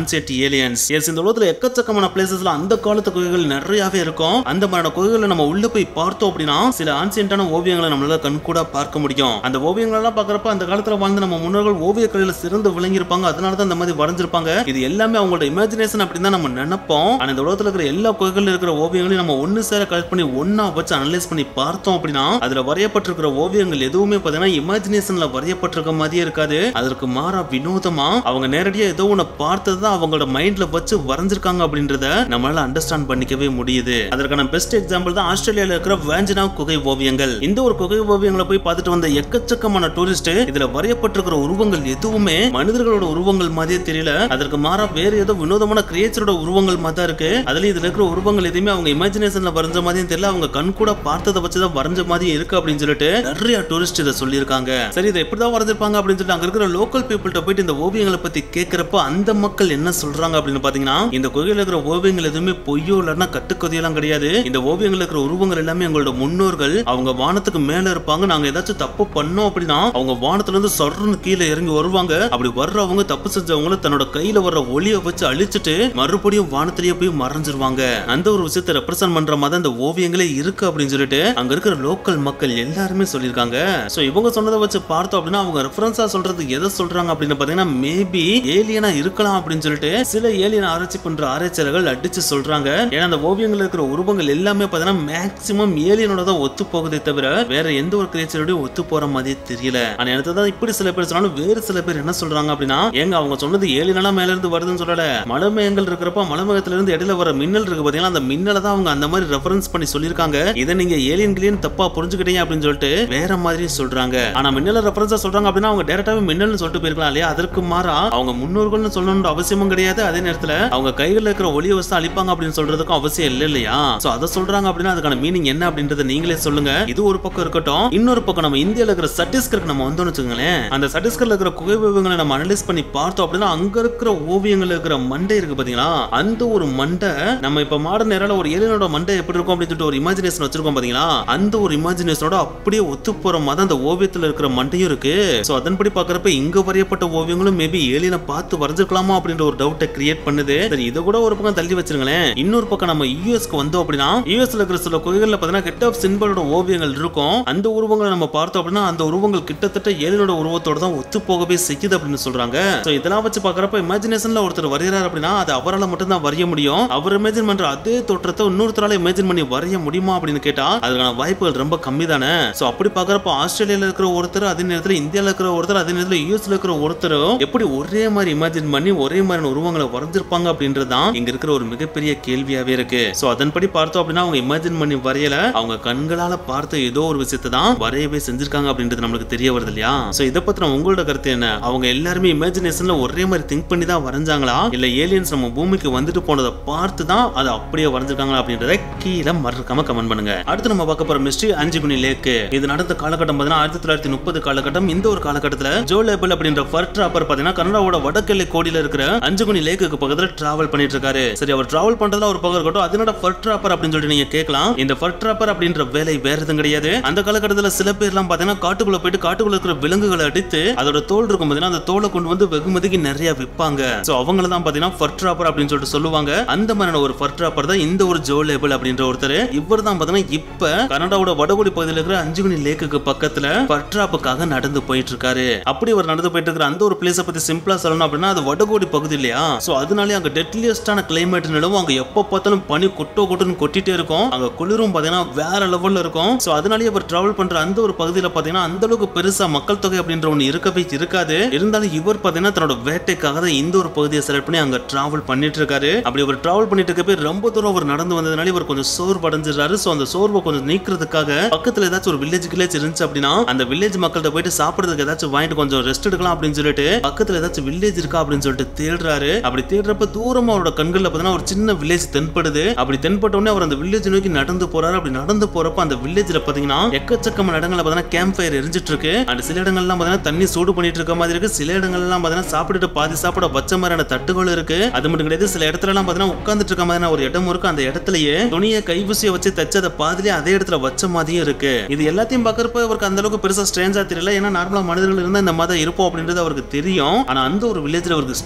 ஆன்சியன்ட் ஏலியன்ஸ் எஸ் இந்த உலகத்துல எக்கச்சக்கமான பிளேசஸ்ல அந்த காலத்து குகைகள் நிறையவே இருக்கும் அந்த மாதிரியான குகைகளை நம்ம உள்ள போய் பார்த்தோம் அப்படின்னா சில ஆன்சியன்டான ஓவியங்களை நம்மளால கண்கூட பார்க்க முடியும் அந்த ஓவியங்கள் எல்லாம் பாக்குறப்ப அந்த காலத்துல வாழ்ந்த நம்ம முன்னோர்கள் ஓவிய கலையில சிறந்து விளங்கியிருப்பாங்க அதனால தான் இந்த மாதிரி வரைஞ்சிருப்பாங்க இது எல்லாமே அவங்களோட இமேஜினேஷன் அப்படின்னு தான் நம்ம நினைப்போம் ஆனா இந்த உலகத்துல இருக்கிற எல்லா கோயில்கள் இருக்கிற ஓவியங்களையும் நம்ம ஒன்னு சேர கலெக்ட் பண்ணி ஒன்னா வச்சு அனலைஸ் பண்ணி பார்த்தோம் அப்படின்னா அதுல வரையப்பட்டிருக்கிற ஓவியங்கள் எதுவுமே பாத்தீங்கன்னா இமேஜினேஷன்ல வரையப்பட்டிருக்க மாதிரியே இருக்காது அதற்கு மாறா வினோதமா அவங்க நேரடியா ஏதோ ஒண்ணு பார்த்தது தான் அவங்களோட மைண்ட்ல வச்சு வரைஞ்சிருக்காங்க அப்படின்றத நம்மளால அண்டர்ஸ்டாண்ட் பண்ணிக்கவே முடியுது அதற்கான பெஸ்ட் எக்ஸாம்பிள் தான் ஆஸ்திரேலியால இருக்கிற வேஞ்சனா குகை ஓவியங்கள் இந்த ஒரு குகை ஓவியங்களை போய் பார்த்துட்டு வந்த எக்கச்சக்கமான டூரிஸ்ட் இதுல வரையப்பட்டிருக்கிற உருவங்கள் எதுவுமே மனிதர்களோட உருவங்கள் மாதிரியே தெரியல அதற்கு மாறா வேற ஏதோ வினோதமான கிரியேச்சரோட உருவங்கள் மாதிரி தான் இருக்கு அதுல இதுல இருக்கிற உருவங்கள் எதுவுமே அவங்க இமேஜினேஷன்ல வரைஞ்ச மாதிரியும் தெரியல அவங்க கண் கூட பார்த்ததை வச்சுதான் வரைஞ்ச மாதிரி இருக்கு அப்படின்னு சொல்லிட்டு நிறைய டூரிஸ்ட் இதை சொல்லியிருக்காங்க சரி இதை எப்படிதான் வரைஞ்சிருப்பாங்க அப்படின்னு சொல்லிட்டு அங்க இருக்கிற லோக்கல் பீப்புள்கிட்ட போயிட்டு இந்த ஓவியங்களை பத்தி கேட்கிறப்ப அந்த மக்கள் என்ன சொல்றாங்க அப்படின்னு பாத்தீங்கன்னா இந்த கோயில இருக்கிற ஓவியங்கள் எதுவுமே பொய்யோ இல்லைன்னா கட்டுக்கதையெல்லாம் கிடையாது இந்த ஓவியங்கள் இருக்கிற உருவங்கள் எல்லாமே எங்களோட முன்னோர்கள் அவங்க வானத்துக்கு மேல இருப்பாங்க நாங்க ஏதாச்சும் தப்பு பண்ணோம் அப்படின்னா அவங்க வானத்துல இருந்து சொர்ன்னு கீழே இறங்கி வருவாங்க அப்படி வர்றவங்க தப்பு செஞ்சவங்கள தன்னோட கையில வர்ற ஒளிய வச்சு அழிச்சிட்டு மறுபடியும் வானத்திலேயே போய் மறைஞ்சிருவாங்க அந்த ஒரு விஷயத்தை ரெப்ரசென்ட் பண்ற மாதிரி அந்த ஓவியங்களே இருக்கு அப்படின்னு சொல்லிட்டு அங்க இருக்கிற லோக்கல் மக்கள் எல்லாருமே சொல்லியிருக்காங்க சோ இவங்க சொன்னதை வச்சு பார்த்தோம் அப்படின்னா அவங்க ரெஃபரன்ஸா சொல்றது எதை சொல்றாங்க அப்படின்னு பாத்தீங்கன்னா மேபி ஏலியனா இருக்கலாம் அப்படின்னு சொல்லிட்டு சில ஏலியன் ஆராய்ச்சி பண்ற ஆராய்ச்சியாளர்கள் அடிச்சு சொல்றாங்க ஏன்னா அந்த ஓவியங்கள் இருக்கிற உருவங்கள் எல்லாமே பாத்தீங்கன்னா மேக்சிமம் ஏலியனோட தான் ஒத்து போகுதே தவிர வேற எந்த ஒரு கிரியேச்சரோடய ஒத்து போற மாதிரி தெரியல ஆனா எனக்கு தான் இப்படி சில பேர் சொன்னாலும் வேறு சில பேர் என்ன சொல்றாங்க அப்படின்னா ஏங்க அவங்க சொன்னது ஏலியனெல்லாம் மேல இருந்து வருதுன்னு சொல்லல மலைமேகங்கள் இருக்கிறப்ப மலைமேகத்துல இருந்து இடையில வர மின்னல் இருக்கு பாத்தீங்களா அந்த மின்னலை தான் அவங்க அந்த மாதிரி ரெஃபரன்ஸ் பண்ணி சொல்லியிருக்காங்க இதை நீங்க ஏலியன் கிளியன் தப்பா புரிஞ்சுக்கிட்டீங்க அப்படின்னு சொல்லிட்டு வேற மாதிரி சொல்றாங்க ஆனா மின்னல ரெஃபரன்ஸா சொல்றாங்க அப்படின்னா அவங்க டேரக்டாவே மின்னல்னு சொல்லிட்டு போயிருக்கலாம் இல்லையா அதற்கு மாறா அவங்க முன்னோர்கள்னு சொல்லணும்ன்ற அவசியமும் கிடையாது அதே நேரத்துல அவங்க கையில இருக்கிற ஒளிய வச்சு அழிப்பாங்க அப்படின்னு சொல்றதுக்கும் அவசியம் இல்லை இல்லையா சோ அதை சொல்றாங்க அப்படின்னா அதுக்கான மீனிங் என்ன அப்படின்றத நீங்களே சொல்லுங்க இது ஒரு பக்கம் இருக்கட்டும் இன்னொரு பக்கம் நம்ம இந்தியால இருக்கிற சத்தீஸ்கருக்கு நம்ம வந்தோம்னு வச்சுக்கோங்களேன் அந்த சத்தீஸ்கர்ல இருக்கிற குகை ஓவியங்களை நம்ம அனலைஸ் பண்ணி பார்த்தோம் அப்படின்னா அங்க இருக்கிற ஓவியங்கள் இருக்கிற மண்டை இருக்கு பாத்தீங்களா அந்த ஒரு மண்டை நம்ம இப்ப மாடர்ன் நேரால ஒரு ஏலியனோட மண்டை எப்படி இருக்கும் அப்படின்னு சொல்லிட்டு ஒரு இமேஜினேஷன் வச்சிருக்கோம் பாத்தீங்களா அந்த ஒரு இமேஜினேஷனோட அப்படியே ஒத்து போற மாதிரி அந்த ஓவியத்துல இருக்கிற மண்டையும் இருக்கு சோ அதன்படி பாக்குறப்ப இங்க வரையப்பட்ட ஓவியங்களும் மேபி ஏலியனை பார்த்து வரைஞ்சிருக்கலாமா அப்படின்ற ஒரு டவுட்டை கிரியேட் பண்ணுது சரி இதை கூட ஒரு பக்கம் தள்ளி வச்சிருங்களேன் இன்னொரு பக்கம் நம்ம யூஎஸ்க்கு வந்தோம் அப்படின்னா யூஎஸ்ல இருக்கிற சில கோயில்கள்ல பாத்தீங்கன்னா கெட் ஆஃப் சிம்பிளோட ஓவியங்கள் இருக்கும் அந்த உருவங்களை நம்ம பார்த்தோம் அப்படின்னா அந்த உருவங்கள் கிட்டத்தட்ட ஏலியனோட உருவத்தோட தான் ஒத்து போகவே செய்யுது அப்படின்னு சொல்றாங்க சோ இதெல்லாம் வச்சு பாக்குறப்ப இமேஜினேஷன்ல ஒருத்தர் வரையறாரு அப்படின்னா அது அவரால் மட்டும் தான் வரைய முடியும் அவர் இமேஜின் பண்ற அதே தோற்றத்தை இன்னொருத்தரால இமேஜின் பண்ணி வரைய முடியுமா அப்படின்னு கேட்டா அதுக்கான வாய்ப்புகள் ரொம்ப கம்மி தானே சோ அப்படி பாக்குறப்ப ஆஸ்திரேலியால இருக்கிற ஒருத்தர் அதே நேரத்துல இந்தியால இருக்கிற ஒருத்தர் அதே நேரத்துல யூஎஸ்ல இருக்கிற ஒருத்தரும் எப்படி ஒரே மாதிரி இமேஜின் பண்ணி ஒரே மாதிரியான உருவங்களை வரைஞ்சிருப்பாங்க அப்படின்றதுதான் இங்க இருக்கிற ஒரு மிகப்பெரிய கேள்வியாவே இருக்கு சோ அதன்படி பார்த்தோம் அப்படின்னா அவங்க இமேஜின் பண்ணி வரையல அவங்க கண்களால பார்த்த ஏதோ ஒரு விஷயத்தை தான் வரையவே செஞ்சிருக்காங்க அப்படின்றது நம்மளுக்கு தெரிய வருது இல்லையா சோ இதை பத்தின உங்களோட கருத்து என்ன அவங்க எல்லாருமே இமேஜினேஷன்ல ஒரே மாதிரி திங்க் பண்ணி தான் வரைஞ்சாங்களா இல்ல ஏலியன்ஸ் நம்ம பூமிக்கு வந்துட்டு போனதை பார்த்து தான் அதை அப்படியே வரைஞ்சிருக்காங்களா அப்படின்றத கீழே மறக்காம கமெண்ட் பண்ணுங்க அடுத்து நம்ம பார்க்க போற மிஸ்ட்ரி அஞ்சு குணி லேக்கு இது நடந்த காலகட்டம் பார்த்தீங்கன்னா ஆயிரத்தி தொள்ளாயிரத்தி முப்பது காலகட்டம் இந்த ஒரு காலகட்டத்துல ஜோ லேபிள் அப்படின்ற ஃபர் டிராப்பர் பாத்தீங்கன்னா கனடாவோட வடக்கெல்லை கோடியில இருக்கிற அஞ்சுகுணி லேக்குக்கு பக்கத்துல டிராவல் பண்ணிட்டு இருக்காரு சரி அவர் டிராவல் பண்றதா ஒரு பக்கம் இருக்கட்டும் அதனோட ஃபர் டிராப்பர் அப்படின்னு சொல்லிட்டு நீங்க கேட்கலாம் இந்த ஃபர் டிராப்பர் அப்படின்ற வேலை வேற எதுவும் கிடையாது அந்த காலகட்டத்துல சில பேர்லாம் பாத்தீங்கன்னா காட்டுக்குள்ள போயிட்டு காட்டுக்குள்ள இருக்கிற விலங்குகளை அடித்து அதோட தோல் இருக்கும் பாத்தீங்கன்னா அந்த தோலை கொண்டு வந்து வெகுமதிக்கு நிறைய விற்பாங்க சோ அவங்கள தான் பாத்தீங்கன்னா ஃபர் டிராப்பர் அப்படின்னு சொல்லிட்டு சொல்லுவாங்க அந்த மாதிரியான ஒரு ஃபர் டிராப்பர் தான் இந்த ஒரு ஜோ லேபிள் அப்படின்ற ஒருத்தர் இவர் தான் பாத்தீங்கன்னா இப்ப கனடாவோட வடகொடி பகுதியில் இருக்கிற அஞ்சுகுணி லேக்குக்கு பக்கத்துல ஃபர் டிராப்புக்காக நடந்து போயிட்டு இருக்காரு அப்படி அவர் நடந்து போயிட்டு இருக்கிற அந்த ஒரு பிளேஸை பத்தி சிம்பிளா சொல்லணும் அப்படின்னா அது வடகோடி பகுதி இல்லையா சோ அதனாலே அங்க டெட்லியஸ்டான கிளைமேட் நிலவும் அங்க எப்ப பார்த்தாலும் பனி கொட்டோ கொட்டுன்னு கொட்டிட்டே இருக்கும் அங்க குளிரும் பாத்தீங்கன்னா வேற லெவல்ல இருக்கும் சோ அதனாலே அவர் டிராவல் பண்ற அந்த ஒரு பகுதியில பாத்தீங்கன்னா அந்த அளவுக்கு பெருசா மக்கள் தொகை அப்படின்ற ஒண்ணு இருக்கவே இருக்காது இருந்தாலும் இவர் பாத்தீங்கன்னா தன்னோட வேட்டைக்காக தான் இந்த ஒரு பகுதியை செலக்ட் பண்ணி அங்க டிராவல் பண்ணிட்டு இருக்காரு அப்படி அவர் டிராவல் பண்ணிட்டு இருக்கப்ப ரொம்ப தூரம் அவர் நடந்து வந்ததுனால இவர் கொஞ்சம் சோர்வு அடைஞ்சிடுறாரு சோ அந்த சோர்வை கொஞ்சம் நீக்கிறதுக்காக பக்கத்துல ஏதாச்சும் ஒரு வில்லேஜ் கில்லேஜ் இருந்துச்சு அப்படின்னா அந்த வில்லேஜ் மக்கள்கிட்ட போயிட்டு சாப்பிடுறதுக்கு ஏதாச்சும் வாங்கிட்டு கொஞ்சம் ரெஸ்ட் எடுக்கலாம் அப்படின்னு சொல்லிட்டு பக்கத்துல ஏதாச்சும் வில்லேஜ் இருக்கா அப்படின்னு சொல்லிட்டு தேடுறாரு அப்படி தேடுறப்ப தூரமா அவரோட கண்கள்ல பார்த்தீங்கன்னா ஒரு சின்ன வில்லேஜ் தென்படுது அப்படி தென்பட்ட உடனே அவர் அந்த வில்லேஜ் நோக்கி நடந்து போறாரு அப்படி நடந்து போறப்ப அந்த வில்லேஜ்ல பாத்தீங்கன்னா எக்கச்சக்கமான இடங்கள்ல பாத்தீங்கன்னா கேம்ப் ஃபயர் எரிஞ்சிட்டு இருக்கு அண்ட் சில இடங்கள்லாம் பாத்தீங்கன்னா தண்ணி சூடு பண்ணிட்டு இருக்க மாதிரி இருக்கு சில இடங்கள்லாம் பாத்தீங்கன்னா சாப்பிட்டுட்டு பாதி சாப்பிட வச்ச மாதிரியான தட்டுகள் இருக்கு அது மட்டும் கிடையாது சில இடத்துல எல்லாம் பாத்தீங்கன்னா உட்கார்ந்துட்டு இருக்க மாதிரியான ஒரு இடம் இருக்கு அந்த இடத்துலயே துணியை கைவூசியை வச்சு தச்சு அதை பாதிலே அதே இடத்துல வச்ச மாதிரியும் இருக்கு இது எல்லாத்தையும் பாக்குறப்ப அவருக்கு அந்த அளவுக்கு பெருசா ஸ்ட்ரேஞ்சா தெரியல ஏன்னா நார்மலா மனிதர்கள் இருந்தா இந்த மாதிரி இருப்போம் அப்படின்றது அவருக்கு தெரியும் ஆனா அந்த ஒரு வில்லேஜ்ல அவருக்கு ஸ்ட்ரேஞ்சா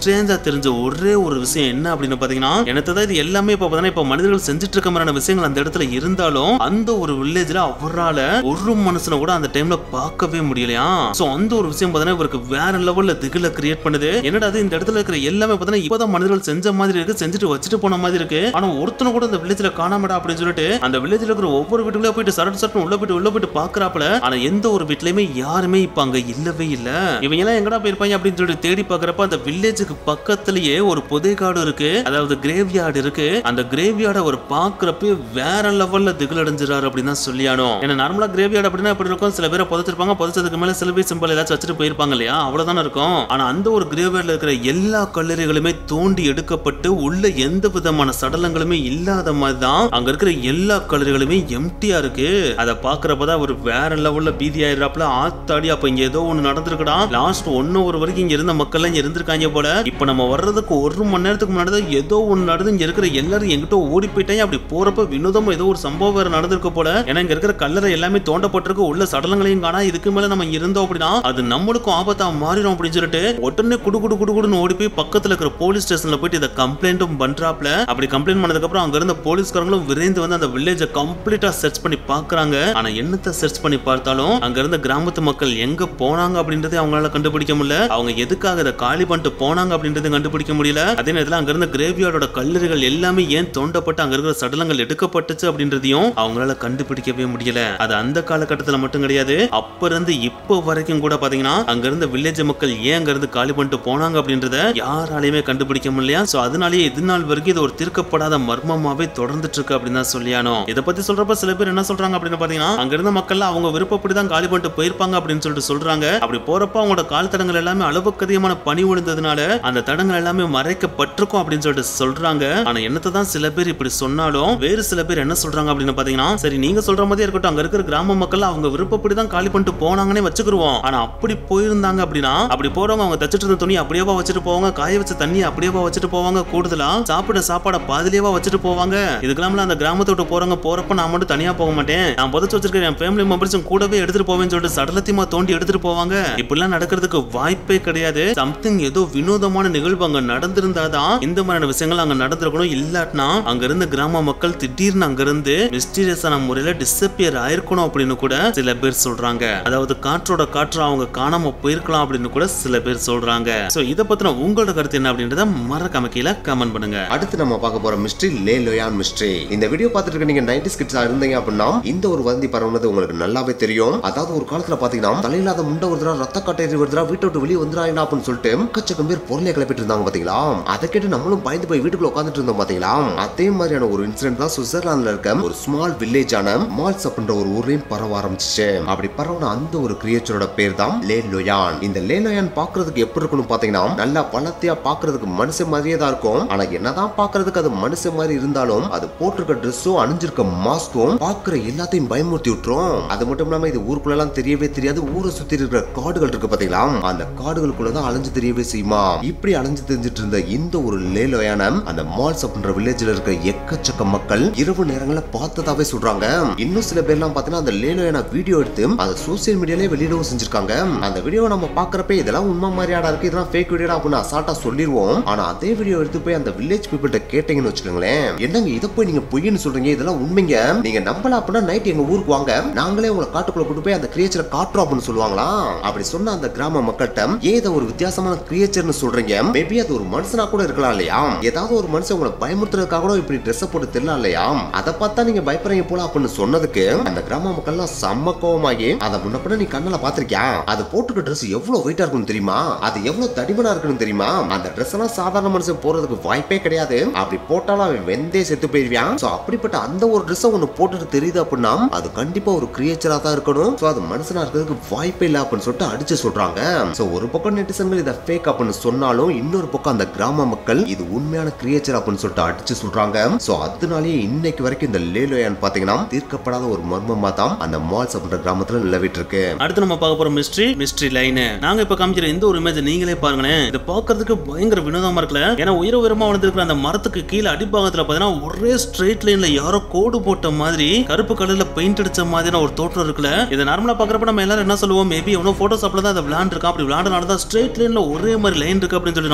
தெரிஞ்ச ஒரே ஒரு விஷயம் என்ன அப்படின்னு பாத்தீங்கன்னா எனக்கு தான் இது எல்லாமே இப்ப பாத்தீங்கன்னா இப்ப மனிதர்கள் செஞ்சுட்டு இருக்க மாதிரியான விஷயங்கள் அந்த இடத்துல இருந்தாலும் அந்த ஒரு வில்லேஜ்ல அவரால ஒரு மனுஷனை கூட அந்த டைம்ல பார்க்கவே முடியலையா சோ அந்த ஒரு விஷயம் பாத்தீங்கன்னா இவருக்கு வேற லெவல்ல திகில கிரியேட் பண்ணுது என்னடா அது இந்த இடத்துல இருக்கிற எல்லாமே பாத்தீங்கன்னா இப்பதான் மனிதர்கள் செஞ்ச மாதிரி இருக்கு செஞ்சுட்டு வச்சுட்டு போன மாதிரி இருக்கு ஆனா ஒருத்தனை கூட அந்த வில்லேஜ்ல காணாமடா அப்படின்னு சொல்லிட்டு அந்த வில்லேஜ்ல இருக்கிற ஒவ்வொரு வீட்டுக்குள்ள போயிட்டு சரட்டு சரட்டு உள்ள போயிட்டு உள்ள போயிட்டு பாக்குறாப்புல ஆனா எந்த ஒரு வீட்லயுமே யாருமே இப்ப அங்க இல்லவே இல்ல இவங்க எல்லாம் எங்கடா போயிருப்பாங்க அப்படின்னு சொல்லிட்டு தேடி பாக்குறப்ப அந்த வில்லேஜுக்கு பக்கத்திலேயே ஒரு புதைகாடு இருக்கு அதாவது கிரேவ் யார்டு இருக்கு அந்த கிரேவ் யார்டை அவர் பாக்குறப்ப வேற லெவல்ல திகில் அடைஞ்சிறாரு அப்படின்னு தான் சொல்லியானோ ஏன்னா நார்மலா கிரேவ் யார்டு அப்படின்னா எப்படி இருக்கும் சில பேரை புதைச்சிருப்பாங்க புதைச்சதுக்கு மேல சிலுவை சிம்பிள் ஏதாச்சும் வச்சுட்டு போயிருப்பாங்க இல்லையா அவ்வளவுதானே இருக்கும் ஆனா அந்த ஒரு கிரேவ் யார்ட்ல இருக்கிற எல்லா கல்லறைகளுமே தோண்டி எடுக்கப்பட்டு உள்ள எந்த விதமான சடலங்களுமே இல்லாத மாதிரி தான் அங்க இருக்கிற எல்லா கல்லறைகளுமே எம்டியா இருக்கு அதை பாக்குறப்பதான் அவர் வேற லெவல்ல பீதி ஆயிடுறாப்புல ஆத்தாடி அப்ப இங்க ஏதோ ஒண்ணு நடந்திருக்குடா லாஸ்ட் ஒன்னு ஒரு வரைக்கும் இங்க இருந்த மக்கள் எல்லாம் இங்க இருந்திருக்காங்க போல இப்ப நம்ம வர்றதுக்கு ஒரு மணி நேரத்துக்கு முன்னாடி தான் ஏதோ ஒண்ணு நடந்து இங்க இருக்கிற எல்லாரும் எங்கிட்ட ஓடி போயிட்டாங்க அப்படி போறப்ப வினோதமா ஏதோ ஒரு சம்பவம் வேற நடந்திருக்கு போல ஏன்னா இங்க இருக்கிற கல்லறை எல்லாமே தோண்டப்பட்டிருக்கு உள்ள சடலங்களையும் காணா இதுக்கு மேல நம்ம இங்க இருந்தோம் அப்படின்னா அது நம்மளுக்கும் ஆபத்தா மாறிடும் அப்படின்னு சொல்லிட்டு உடனே குடு குடு குடு குடுன்னு ஓடி போய் பக்கத்துல இருக்கிற போலீஸ் ஸ்டேஷன்ல போயிட்டு இதை கம்ப்ளைண்ட்டும் பண்றாப்ல அப்படி கம்ப்ளைண்ட் பண்ணதுக்கு அப்புறம் அங்க இருந்த போலீஸ்காரங்களும் விரைந்து வந்து அந்த வில்லேஜை கம்ப்ளீட்டா சர்ச் பண்ணி பாக்குறாங்க ஆனா என்னத்த சர்ச் பண்ணி பார்த்தாலும் அங்க இருந்த கிராமத்து மக்கள் எங்க போனாங்க அப்படின்றதே அவங்களால கண்டுபிடிக்க முடியல அவங்க எதுக்காக இதை காலி பண்ணிட்டு போனாங்க அப்படின்றதையும் கண்டுபிடிக்க முடியல அதே நேரத்துல அங்க இருந்த கிரேவியார்டோட கல்லறைகள் எல்லாமே ஏன் தோண்டப்பட்டு அங்க இருக்கிற சடலங்கள் எடுக்கப்பட்டுச்சு அப்படின்றதையும் அவங்களால கண்டுபிடிக்கவே முடியல அது அந்த காலகட்டத்துல மட்டும் கிடையாது அப்ப இருந்து இப்போ வரைக்கும் கூட பாத்தீங்கன்னா அங்க இருந்த வில்லேஜ் மக்கள் ஏன் அங்க இருந்து காலி பண்ணிட்டு போனாங்க அப்படின்றத யாராலையுமே கண்டுபிடிக்க முடியல சோ அதனாலேயே இது நாள் வரைக்கும் இது ஒரு தீர்க்கப்படாத மர்மமாவே தொடர்ந்துட்டு இருக்கு அப்படின்னு தான் சொல்லியானோ இதை பத்தி சொல்றப்ப சில பேர் என்ன சொல்றாங்க அப்படின்னு பாத்தீங்கன்னா அங்க இருந்த மக்கள் அவங்க விருப்பப்படி தான் காலி பண்ணிட்டு போயிருப்பாங்க அப்படின்னு சொல்லிட்டு சொல்றாங்க அப்படி போறப்ப அவங்களோட கால் தடங்கள் எல்லாமே அளவுக்கு அதிகமான பனி விழுந்ததுனால அந்த தடங்கள் எல்லாமே மறைக்கப்பட்டிருக்கும் அப்படின்னு சொல்லிட்டு சொல்றாங்க ஆனா என்னத்தை தான் சில பேர் இப்படி சொன்னாலும் வேறு சில பேர் என்ன சொல்றாங்க அப்படின்னு பாத்தீங்கன்னா சரி நீங்க சொல்ற மாதிரி இருக்கட்டும் அங்க இருக்கிற கிராம மக்கள் அவங்க விருப்பப்படி தான் காலி பண்ணிட்டு போனாங்கன்னே வச்சுக்கிருவோம் ஆனா அப்படி போயிருந்தாங்க அப்படின்னா அப்படி போறவங்க அவங்க தச்சிட்டு இருந்த துணி அப்படியேவா வச்சுட்டு போவாங்க காய வச்ச தண்ணி அப்படியேவா வச்சுட்டு போவாங்க கூடுதலா சாப்பிட சாப்பாட பாதிலேயேவா வச்சுட்டு போவாங்க இதுக்கெல்லாம் அந்த கிராமத்தை விட்டு போறவங்க போறப்ப நான் மட்டும் தனியா போக மாட்டேன் நான் புதைச்சு வச்சிருக்க என் ஃபேமிலி மெம்பர்ஸும் கூடவே எடுத்துட்டு போவேன்னு சொல்லிட்டு சடலத்தியமா தோண்டி எடுத்துட்டு போவாங்க இப்படிலாம் நடக்கிறதுக்கு வாய்ப்பே கிடையாது சம்திங் ஏதோ வினோதமான நிகழ்வு அங்க நடந்திருந்தாதான் இந்த மாதிரியான விஷயங்கள் அங்க நடந்திருக்கணும் இல்லாட்டினா அங்க இருந்த கிராம மக்கள் திடீர்னு அங்க இருந்து மிஸ்டீரியஸான முறையில டிசப்பியர் ஆயிருக்கணும் அப்படின்னு கூட சில பேர் சொல்றாங்க அதாவது காற்றோட காற்று அவங்க காணாம போயிருக்கலாம் அப்படின்னு கூட சில பேர் சொல்றாங்க சோ இத பத்தின உங்களோட கருத்து என்ன அப்படின்றத மறக்காம கீழே கமெண்ட் பண்ணுங்க
அடுத்து நம்ம பார்க்க போற மிஸ்ட்ரி லே லோயான் மிஸ்ட்ரி இந்த வீடியோ பார்த்துட்டு இருக்க நீங்க நைன்டி கிட்ஸா இருந்தீங்க அப்படின்னா இந்த ஒரு வதந்தி பரவுனது உங்களுக்கு நல்லாவே தெரியும் அதாவது ஒரு காலத்துல பாத்தீங்கன்னா தலையில்லாத முண்டை வருதுரா ரத்த கட்டை வருதுரா வீட்டை விட்டு வெளியே வந்துடாங்களா அப்படின்னு சொல்லிட்டு கச்சக்கம் பேர் பொருளை கிளப்பிட்டு இருந்தாங்க பாத்தீங்களா அதை கேட்டு நம்மளும் பயந்து போய் வீட்டுக்குள்ள உட்காந்துட்டு இருந்தோம் பாத்தீங்களா அதே மாதிரியான ஒரு இன்சிடென்ட் தான் சுவிட்சர்லாந்துல இருக்க ஒரு ஸ்மால் வில்லேஜான மால்ஸ் அப்படின்ற ஒரு ஊரையும் பரவ ஆரம்பிச்சிச்சு அப்படி பரவன அந்த ஒரு கிரியேச்சரோட பேர் தான் லே லோயான் இந்த லே லோயான் பாக்குறதுக்கு எப்படி இருக்கணும் பாத்தீங்கன்னா நல்லா பழத்தையா பாக்குறதுக்கு மனுஷன் மாதிரியே தான் இருக்கும் ஆனா என்னதான் பாக்குறதுக்கு அது மனுஷன் மாதிரி இருந்தாலும் அது போட்டிருக்க ட்ரெஸ்ஸும் அணிஞ்சிருக்க மாஸ்க்கும் பாக்குற எல்லாத்தையும் பயமுறுத்தி விட்டுரும் அது மட்டும் இல்லாம இது ஊருக்குள்ள எல்லாம் தெரியவே தெரியாது ஊரை சுத்தி இருக்கிற காடுகள் இருக்கு பாத்தீங்களா அந்த காடுகளுக்குள்ள தான் அலைஞ்சு தெரியவே செய்யுமா இப்படி அலைஞ்சு தெரிஞ்சிட்டு இருந்த இந்த ஒரு லேலோயான அந்த மால்ஸ் அப்படின்ற வில்லேஜ்ல இருக்க எக்கச்சக்க மக்கள் இரவு நேரங்கள்ல பார்த்ததாவே சொல்றாங்க இன்னும் சில பேர்லாம் பாத்தீங்கன்னா அந்த லேலோயான வீடியோ எடுத்து அதை சோசியல் மீடியாலே வெளியிடவும் செஞ்சிருக்காங்க அந்த வீடியோவை நம்ம பாக்குறப்ப இதெல்லாம் உண்மை மாதிரியாடா இருக்கு இதெல்லாம் ஃபேக் வீடியோ அப்படின்னு அசால்ட்டா சொல்லிடுவோம் ஆனா அதே வீடியோ எடுத்து போய் அந்த வில்லேஜ் பீப்புள்கிட்ட கேட்டீங்கன்னு வச்சுக்கோங்களேன் என்னங்க இதை போய் நீங்க பொய்ன்னு சொல்றீங்க இதெல்லாம் உண்மைங்க நீங்க நம்பல அப்படின்னா நைட் எங்க ஊருக்கு வாங்க நாங்களே உங்களை காட்டுக்குள்ள கூட்டு போய் அந்த கிரியேச்சரை காட்டுறோம் அப்படின்னு சொல்லுவாங்களா அப்படி சொன்ன அந்த கிராம மக்கள்கிட்ட ஏன் இதை ஒரு வித்தியாசமான கிரியேச்சர்னு சொல்றீங்க மேபி அது ஒரு மனுஷனா கூட இருக்கலாம் இல்லையா ஏதாவது ஒரு மனுஷன் உங்களை பயமுறுத்துறதுக்காக கூட இப்படி ட்ரெஸ் போட்டு தெரியலாம் இல்லையா அதை பார்த்தா நீங்க பயப்படுறீங்க போல அப்படின்னு சொன்னதுக்கு அந்த கிராம மக்கள்லாம் செம்ம கோவமாகி அதை முன்னப்பட நீ கண்ணால பாத்திருக்கியா அது போட்டுக்க ட்ரெஸ் எவ்வளவு வெயிட்டா இருக்குன்னு தெரியுமா அது எவ்வளவு தடிமனா இருக்குன்னு தெரியுமா அந்த ட்ரெஸ் எல்லாம் சாதாரண மனுஷன் போறதுக்கு வாய்ப்பே கிடையாது அப்படி போட்டாலும் அவன் வெந்தே செத்து போயிருவான் சோ அப்படிப்பட்ட அந்த ஒரு ட்ரெஸ் ஒன்னு போட்டுட்டு தெரியுது அப்படின்னா அது கண்டிப்பா ஒரு கிரியேச்சரா தான் இருக்கணும் சோ அது மனுஷனா இருக்கிறதுக்கு வாய்ப்பே இல்ல அப்படின்னு சொல்லிட்டு அடிச்சு சொல்றாங்க சோ ஒரு பக்கம் நெட்டிசன்கள் இதை ஃபேக் அப்படின்னு சொன்னாலும் இன்னொரு பக்கம் அந்த கிராம மக்கள் இது உண்மையான கிரியேச்சர் அப்படின்னு சொல்லிட்டு அடிச்சு சொல்றாங்க சோ அதனாலேயே இன்னைக்கு வரைக்கும் இந்த லேலோயான் பாத்தீங்கன்னா தீர்க்கப்படாத ஒரு மர்மமா தான் அந்த மால்ஸ் அப்படின்ற கிராமத்துல நிலவிட்டு இருக்கு
அடுத்து நம்ம பார்க்க போற மிஸ்ட்ரி மிஸ்ட்ரி லைன் நாங்க இப்ப காமிக்கிற இந்த ஒரு இமேஜ் நீங்களே பாருங்களேன் இது பார்க்கிறதுக்கு பயங்கர வினோதமா இருக்குல்ல ஏன்னா உயர உயரமா வளர்ந்துருக்கிற அந்த மரத்துக்கு கீழே அடிப்பாகத்துல பாத்தீங்கன்னா ஒரே ஸ்ட்ரெயிட் லைன்ல யாரோ கோடு போட்ட மாதிரி கருப்பு கலர்ல பெயிண்ட் அடிச்ச மாதிரியான ஒரு தோற்றம் இருக்குல்ல இதை நார்மலா பாக்குறப்ப நம்ம எல்லாரும் என்ன சொல்லுவோம் மேபி எவ்வளவு போட்டோஸ் தான் அதை விளையாண்டுருக்கான் அப்படி விளையாடுனால தான் ஸ்ட்ரெயிட் லைன்ல ஒரே மாதிரி லைன் இருக்கு அப்படின்னு சொல்லி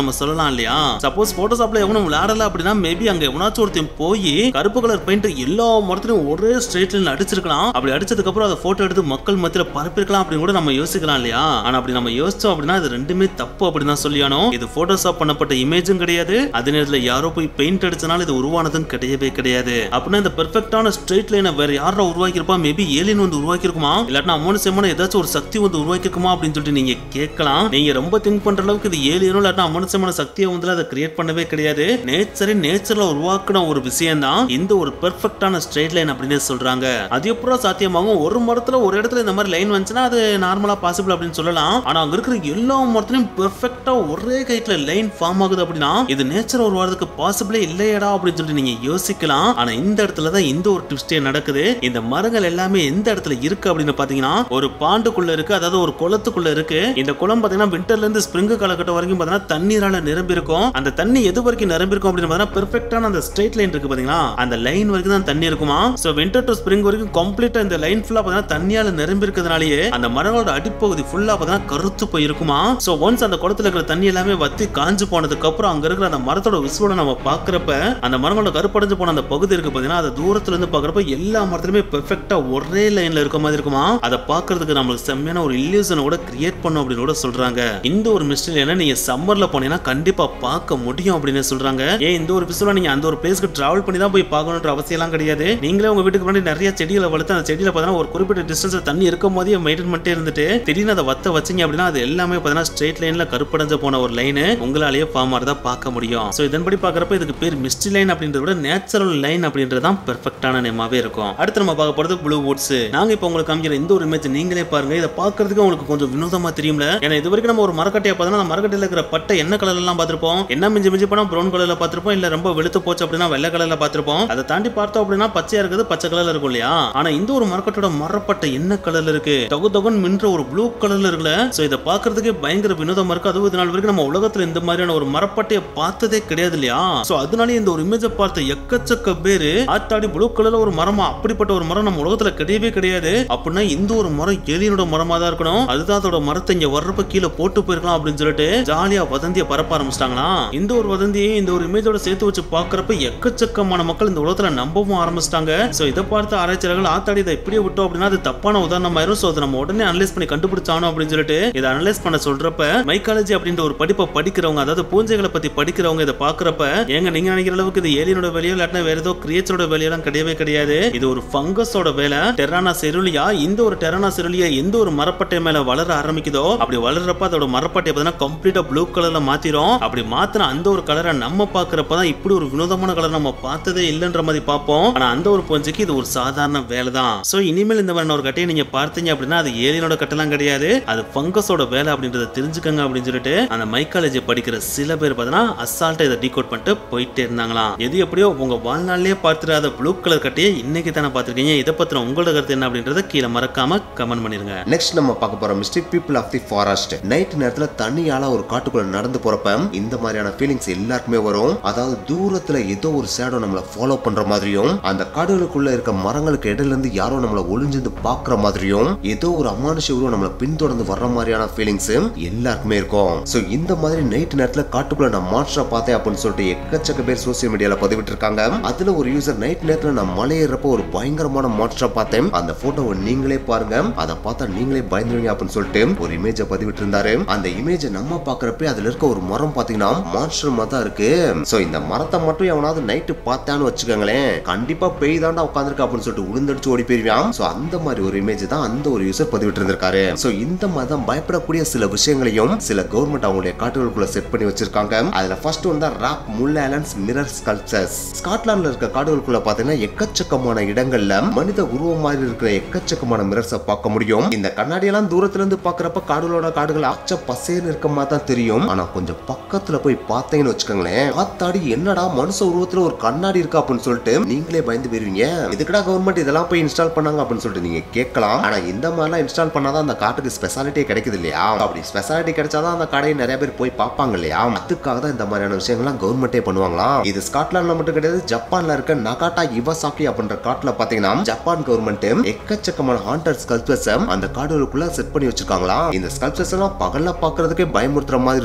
நம்ம சொல்லலாம் இல்லையா சப்போஸ் போட்டோஷாப்ல எவனும் விளையாடல அப்படின்னா மேபி அங்க எவனாச்சும் ஒருத்தன் போய் கருப்பு கலர் பெயிண்ட் எல்லா மரத்துலயும் ஒரே ஸ்ட்ரெயிட் லைன் அடிச்சிருக்கலாம் அப்படி அடிச்சதுக்கு அப்புறம் அதை போட்டோ எடுத்து மக்கள் மத்தியில பரப்பிருக்கலாம் அப்படின்னு கூட நம்ம யோசிக்கலாம் இல்லையா ஆனா அப்படி நம்ம யோசிச்சோம் அப்படின்னா இது ரெண்டுமே தப்பு அப்படின்னு தான் சொல்லியானோம் இது போட்டோஷாப் பண்ணப்பட்ட இமேஜும் கிடையாது அதே நேரத்துல யாரோ போய் பெயிண்ட் அடிச்சனால இது உருவானதும் கிடையவே கிடையாது அப்படின்னா இந்த பெர்ஃபெக்டான ஸ்ட்ரெயிட் லைனை வேற யாரா உருவாக்கியிருப்பா மேபி ஏலியன் வந்து உருவாக்கியிருக்குமா இல்லாட்டினா அமௌண்ட் சேமான ஏதாச்சும் ஒரு சக்தி வந்து உருவாக்கியிருக்குமா அப்படின்னு சொல்லிட்டு நீங்க கேட்கலாம் நீங்க ரொம்ப திங்க் பண்ற அளவுக்கு இது ஏலியனோ இல்லாட்டினா அமௌண்ட் சேமான சக்தியை வந்து அதை கிரியேட் பண்ணவே கிடையாது நேச்சரே நேச்சர்ல உருவாக்கின ஒரு விஷயம் தான் இந்த ஒரு பெர்ஃபெக்டான ஸ்ட்ரெயிட் லைன் அப்படின்னு சொல்றாங்க அது எப்பறம் சாத்தியமாகும் ஒரு மரத்துல ஒரு இடத்துல இந்த மாதிரி லைன் வந்துச்சுன்னா அது நார்மலா பாசிபிள் அப்படின்னு சொல்லலாம் ஆனா அங்க இருக்கிற எல்லா மரத்துலயும் பெர்ஃபெக்டா ஒரே கைட்ல லைன் ஃபார்ம் ஆகுது அப்படின்னா இது நேச்சர் உருவாகிறதுக்கு பாசிபிளே இல்லையடா அப்படின்னு சொல்லிட்டு நீங்க யோசிக்கலாம் ஆனா இந்த இடத்துல தான் இந்த ஒரு ட்விஸ்டே நடக்குது இந்த மரங்கள் எல்லாமே எந்த இடத்துல இருக்கு அப்படின்னு பாத்தீங்கன்னா ஒரு பாண்டுக்குள்ள இருக்கு அதாவது ஒரு குளத்துக்குள்ள இருக்கு இந்த குளம் பாத்தீங்கன்னா விண்டர்ல இருந்து ஸ்ப்ரிங் காலகட்டம் வரைக்கும் பாத்தீங்கன்னா தண்ணீரால நிரம்பி இருக்கும் அந்த தண்ணி எது வரைக்கும் நிரம்பி இருக்கும் அப்படின்னு பாத்தீங்கன்னா பெர்ஃபெக்டான அந்த ஸ்ட்ரெயிட் லைன் இருக்கு பாத்தீங்களா அந்த லைன் வரைக்கும் தான் தண்ணி இருக்குமா சோ விண்டர் டு ஸ்ப்ரிங் வரைக்கும் கம்ப்ளீட்டா இந்த லைன் ஃபுல்லா பாத்தீங்கன்னா தண்ணியால நிரம்பி இருக்கிறதுனாலயே அந்த மரங்களோட அடிப்பகுதி ஃபுல்லா பாத்தீங்கன்னா கருத்து போயிருக்குமா சோ ஒன்ஸ் அந்த குளத்துல இருக்கிற தண்ணி எல்லாமே வத்தி காஞ்சு போனதுக்கு அப்புறம் அங்க இருக்கிற அந்த மரத்தோட விசுவோட நம்ம பாக்குறப்ப அந்த மரங்களோட கருப்படைஞ்சு போன அந்த பகுதி இருக்கு பாத்தீங்கன்னா அதை தூரத்துல இருந்து பாக்குறப்ப எல்லா மரத்துலயுமே பெர்ஃபெக்டா ஒரே லைன்ல இருக்க மாதிரி இருக்குமா அதை பாக்குறதுக்கு நம்மளுக்கு செம்மையான ஒரு இல்லியூசனை கூட கிரியேட் பண்ணும் அப்படின்னு கூட சொல்றாங்க இந்த ஒரு மிஸ்டரி என்ன நீங்க சம்மர்ல போனீங்கன்னா கண்டிப்பா பார்க்க முடியும் அப்படின்னு சொல்றாங்க ஏன் இந்த ஒரு விசுவல நீங்க அந்த ஒரு பிளேஸ்க்கு டிராவல் பண்ணி தான் போய் பார்க்கணுன்ற அவசியம் எல்லாம் கிடையாது நீங்களே உங்க வீட்டுக்கு முன்னாடி நிறைய செடிகளை வளர்த்து அந்த செடியில பார்த்தீங்கன்னா ஒரு குறிப்பிட்ட டிஸ்டன்ஸ்ல தண்ணி இருக்கும் போதே மெயின்டைன் பண்ணிட்டே இருந்துட்டு திடீர்னு அதை வத்த வச்சீங்க அப்படின்னா அது எல்லாமே பார்த்தீங்கன்னா ஸ்ட்ரெயிட் லைன்ல கருப்படைஞ்ச போன ஒரு லைன் உங்களாலேயே ஃபார்ம் ஆறதா பார்க்க முடியும் ஸோ இதன்படி பார்க்குறப்ப இதுக்கு பேர் மிஸ்டி லைன் அப்படின்றத விட நேச்சுரல் லைன் அப்படின்றது தான் பெர்ஃபெக்டான நேமாவே இருக்கும் அடுத்து நம்ம பார்க்க போறது ப்ளூ வுட்ஸ் நாங்க இப்போ உங்களுக்கு காமிக்கிற இந்த ஒரு இமேஜ் நீங்களே பாருங்க இதை பார்க்கறதுக்கு உங்களுக்கு கொஞ்சம் வினோதமா தெரியும்ல ஏன்னா இது வரைக்கும் நம்ம ஒரு மரக்கட்டையை பார்த்தோம்னா அந்த மரக்கட்டையில இருக்கிற பட்டை என்ன கலர்ல எல்லாம் பார்த்திருப்போம் என்ன மிஞ்சி மிஞ்சி போனா ப்ரௌன் கலர்ல பார்த்திருப்போம் இல்ல ரொம்ப வெளுத்து போச்சு அப்படின்னா வெள்ளை கலர்ல பார்த்திருப்போம் அதை தாண்டி பார்த்தோம் அப்படின்னா பச்சையா இருக்குது பச்சை கலர்ல இருக்கும் இல்லையா ஆனா இந்த ஒரு மரக்கட்டோட மரப்பட்டை என்ன கலர்ல இருக்கு தொகு தொகுன்னு மின்ற ஒரு ப்ளூ கலர்ல இருக்குல்ல சோ இதை பார்க்கறதுக்கே பயங்கர வினோதமா இருக்கு அதுவும் இது நாள் வரைக்கும் நம்ம உலகத்துல இந்த மாதிரியான ஒரு மரப்பட்டையை பார்த்ததே கிடையாது இல்லையா சோ அதனாலே இந்த ஒரு இமேஜை பார்த்த எக்கச்சக்க பேரு ஆத்தாடி ப்ளூ கலர்ல ஒரு மரமா அப்படிப்பட்ட ஒரு மரம் நம்ம உலகத்துல கிடையவே கிடையாது அப்படின்னா இந்த ஒரு மரம் ஏலியனோட மரமா தான் இருக்கணும் அதுதான் அதோட மரத்தை இங்க வர்றப்ப கீழே போட்டு போயிருக்கலாம் அப்படின்னு சொல்லிட்டு ஜாலியா வதந்திய பரப்ப ஆரம்பிச்சிட்டாங்களா இந்த ஒரு வதந்தியை இந்த ஒரு இமேஜோட சேர்த்து வச்சு பாக்குறப்ப எக்கச்சக்கமான மக்கள் இந்த உலகத்துல நம்பவும் ஆரம்பிச்சிட்டாங்க சோ இதை பார்த்து ஆராய்ச்சியாளர்கள் ஆத்தாடி இதை இப்படியே விட்டோம் அப்படின்னா அது தப்பான உதாரணமாயிரும் சோ அதை நம்ம உடனே அனலைஸ் பண்ணி கண்டுபிடிச்சானோ அப்படின்னு சொல்லிட்டு இதை அனலைஸ் பண்ண சொல்றப்ப மைக்காலஜி அப்படின்ற ஒரு படிப்பை படிக்கிறவங்க அதாவது பூஞ்சைகளை பத்தி படிக்கிறவங்க இதை பாக்குறப்ப ஏங்க நீங்க நினைக்கிற அளவுக்கு இது ஏலியனோட வேலையோ இல்லாட்டினா வேற ஏதோ கிரியேச்சரோட வேலையெல்லாம் கிடையவே கிடையாது இது ஒரு ஃபங்கஸோட வேலை டெரானா செருலியா இந்த ஒரு டெரானா செருலியா எந்த ஒரு மரப்பட்டை மேல வளர ஆரம்பிக்குதோ அப்படி வளர்றப்ப அதோட மரப்பட்டை பார்த்தீங்கன்னா கம்ப்ளீட்டா ப்ளூ கலர்ல மாத்திரும் அப்படி மாத்தின அந்த ஒரு கலரை நம்ம பாக்குறப்ப தான் இப்படி ஒரு வினோதமான கலர் நம்ம பார்த்ததே இல்லைன்ற மாதிரி பார்ப்போம் ஆனா அந்த ஒரு பூஞ்சைக்கு இது ஒரு சாதாரண வேலை தான் சோ இனிமேல் இந்த மாதிரி ஒரு கட்டையை நீங்க பார்த்தீங்க அப்படின்னா அது ஏலியனோட கட்டெல்லாம் கிடையாது அது ஃபங்கஸோட வேலை அப்படின்றத தெரிஞ்சுக்கங்க அப்படின்னு சொல்லிட்டு அந்த மைக்காலஜி படிக்கிற சில பேர் பார்த்தீங்கன்னா அசால்ட்டா இதை டீகோட் பண்ணிட்டு போயிட்டே இருந்தாங்களாம் எது எப்படியோ உங்க வாழ்நாள்லயே பார்த்துடாத ப்ளூ கலர் கட்டையை இன்னைக்கு தானே பார்த்திருக்கீங்க இதை பத்தின உங்களோட கருத்து என்ன அப்படின்றத கீழே மறக்காம கமெண்ட் பண்ணிருங்க
நெக்ஸ்ட் நம்ம பார்க்க போற mistake people of the forest night நேரத்துல தண்ணியால ஒரு காட்டுக்குள்ள நடந்து போறப்ப இந்த மாதிரியான ஃபீலிங்ஸ் எல்லாருக்குமே வரும் அதாவது தூரத்துல ஏதோ ஒரு சேடோ நம்மள ஃபாலோ பண்ற மாதிரியும் அந்த காடுகளுக்குள்ள இருக்க மரங்களுக்கு இடையில இருந்து யாரோ நம்மள ஒளிஞ்சிருந்து பாக்குற மாதிரியும் ஏதோ ஒரு அமானுஷ உருவம் நம்மள பின்தொடர்ந்து வர்ற மாதிரியான ஃபீலிங்ஸ் எல்லாருக்குமே இருக்கும் சோ இந்த மாதிரி நைட் நேரத்துல காட்டுக்குள்ள நான் மான்ஸ்டரா பார்த்தேன் அப்படின்னு சொல்லிட்டு எக்கச்சக்க பேர் சோசியல் மீடியால பதிவிட்டு இருக்காங்க அதுல ஒரு யூசர் நைட் நேரத்துல நான் மலையேறப்ப ஒரு பயங்கரமான மான்ஸ்டரா பார்த்தேன் அந்த போட்டோவை நீங்களே பாருங்க அதை பார்த்தா நீங்களே பயந்துருவீங்க அப்படின்னு சொல்லிட்டு ஒரு இமேஜை பதிவிட்டு இருந்தாரு அந்த இமேஜை நம்ம பாக்குறப்ப அதுல இருக்க ஒரு மரம் பாத்தீங்கன்னா மான்ஸ்டர் மாதிரி தான் இருக்கு சோ இந்த மரத்தை மட்டும் எவனாவது நைட்டு பார்த்தான்னு வச்சுக்கோங்களேன் கண்டிப்பா பேய் தாண்டா உட்காந்துருக்கு அப்படின்னு சொல்லிட்டு உளுந்தடிச்சு ஓடி போயிருவான் சோ அந்த மாதிரி ஒரு இமேஜ் தான் அந்த ஒரு யூசர் பதிவிட்டு இருந்திருக்காரு சோ இந்த மாதிரி தான் பயப்படக்கூடிய சில விஷயங்களையும் சில கவர்மெண்ட் அவங்களுடைய காட்டுகளுக்குள்ள செட் பண்ணி வச்சிருக்காங்க அதுல ஃபர்ஸ்ட் ஒன் தான் rock Mull islands mirror sculptures ஸ்காட்லாந்துல இருக்க காடுகளுக்குள்ள பாத்தீங்கன்னா எக்கச்சக்கமான இடங்கள்ல மனித உருவம் மாதிரி இருக்கிற எக்கச்சக்கமான மிரர்ஸை பார்க்க முடியும் இந்த கண்ணாடியெல்லாம் தூரத்துல இருந்து பாக்குறப்ப காடுகளோட காடுகள் அச்ச பசேன்னு இருக்க மாதிரி தான் தெரியும் ஆனா கொஞ்சம் பக்கத்துல போய் பார்த்தீங்கன்னு வச்சுக்கோங்களேன் ஆத்தாடி என்னடா மனுஷ உருவத்துல ஒரு கண்ணாடி இருக்கா அப்படின்னு சொல்லிட்டு நீங்களே பயந்து போயிருவீங்க இதுக்குடா கவர்மெண்ட் இதெல்லாம் போய் இன்ஸ்டால் பண்ணாங்க அப்படின்னு சொல்லிட்டு நீங்க கேட்கலாம் ஆனா இந்த மாதிரிலாம் இன்ஸ்டால் பண்ணாதான் அந்த காட்டுக்கு ஸ்பெஷாலிட்டியே கிடைக்குது இல்லையா அப்படி ஸ்பெஷாலிட்டி கிடைச்சாதான் அந்த கடையை நிறைய பேர் போய் பார்ப்பாங்க இல்லையா அதுக்காக தான் இந்த மாதிரியான விஷயங்கள்லாம் கவர்மெண்டே பண்ணுவாங்களாம் இது ஸ்காட்லாந்துல மட்டும் கிடையாது ஜப்பான்ல இருக்க நகாட்டா இவசாக்கி அப்படின்ற காட்டுல பாத்தீங்கன்னா ஜப்பான் கவர்மெண்ட் எக்கச்சக்கமான ஹாண்டட் ஸ்கல்ப்சர்ஸ் அந்த காடுகளுக்குள்ள செட் பண்ணி வச்சிருக்காங்களாம் இந்த ஸ்கல்ப்சர்ஸ் எல்லாம் பகல்ல பாக்குறதுக்கே பயமுறுத்துற மாதிரி இருக்கும்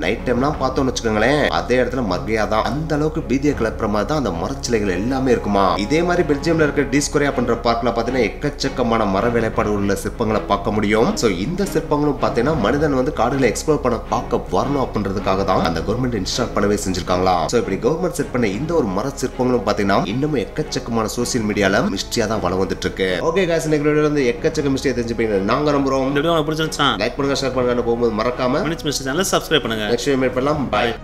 நைட் டைம்லாம் பார்த்தோம்னு வச்சுக்கோங்களேன் அதே இடத்துல மர்கையா தான் அந்த அளவுக்கு பீதியை கிளப்புற மாதிரி தான் அந்த மரச்சிலைகள் எல்லாமே இருக்குமா இதே மாதிரி பெல்ஜியம்ல இருக்க டிஸ்கொரியா பண்ற பார்க்ல பாத்தீங்கன்னா எக்கச்சக்கமான மர வேலைப்பாடு உள்ள சிற்பங்களை பார்க்க முடியும் சோ இந்த சிற்பங்களும் பாத்தீங்கன்னா மனிதன் வந்து காடுகளை எக்ஸ்ப்ளோர் பண்ண பார்க்க வரணும் அப்படின்றதுக்காக தான் அந்த கவர்மெண்ட் இன்ஸ்டால் பண்ணவே செஞ்சிருக்காங்களா சோ இப்படி கவர்மெண்ட் செட் பண்ண இந்த ஒரு மர சிற்பங்களும் பாத்தீங்கன்னா இன்னமும் எக்கச்சக்கமான சோசியல் மீடியால மிஸ்டியா தான் வளம் வந்துட்டு இருக்கு ஓகே காசு இன்னைக்கு வந்து எக்கச்சக்க மிஸ்டியா தெரிஞ்சுப்பீங்க நாங்க நம்புறோம்
இந்த வீடியோ உங்களுக்கு பிடிச்சிருந்துச்சுன்னா
லைக் பண்ணுங்க ஷேர் பண்ணுங்க போகும்போது மறக்காம
மினிட்ஸ் மிஸ்டர் சேனலை சப்ஸ்கிரைப் பண்ணுங்க
நெக்ஸ்ட் மீட் பண்ணலாம் பாய்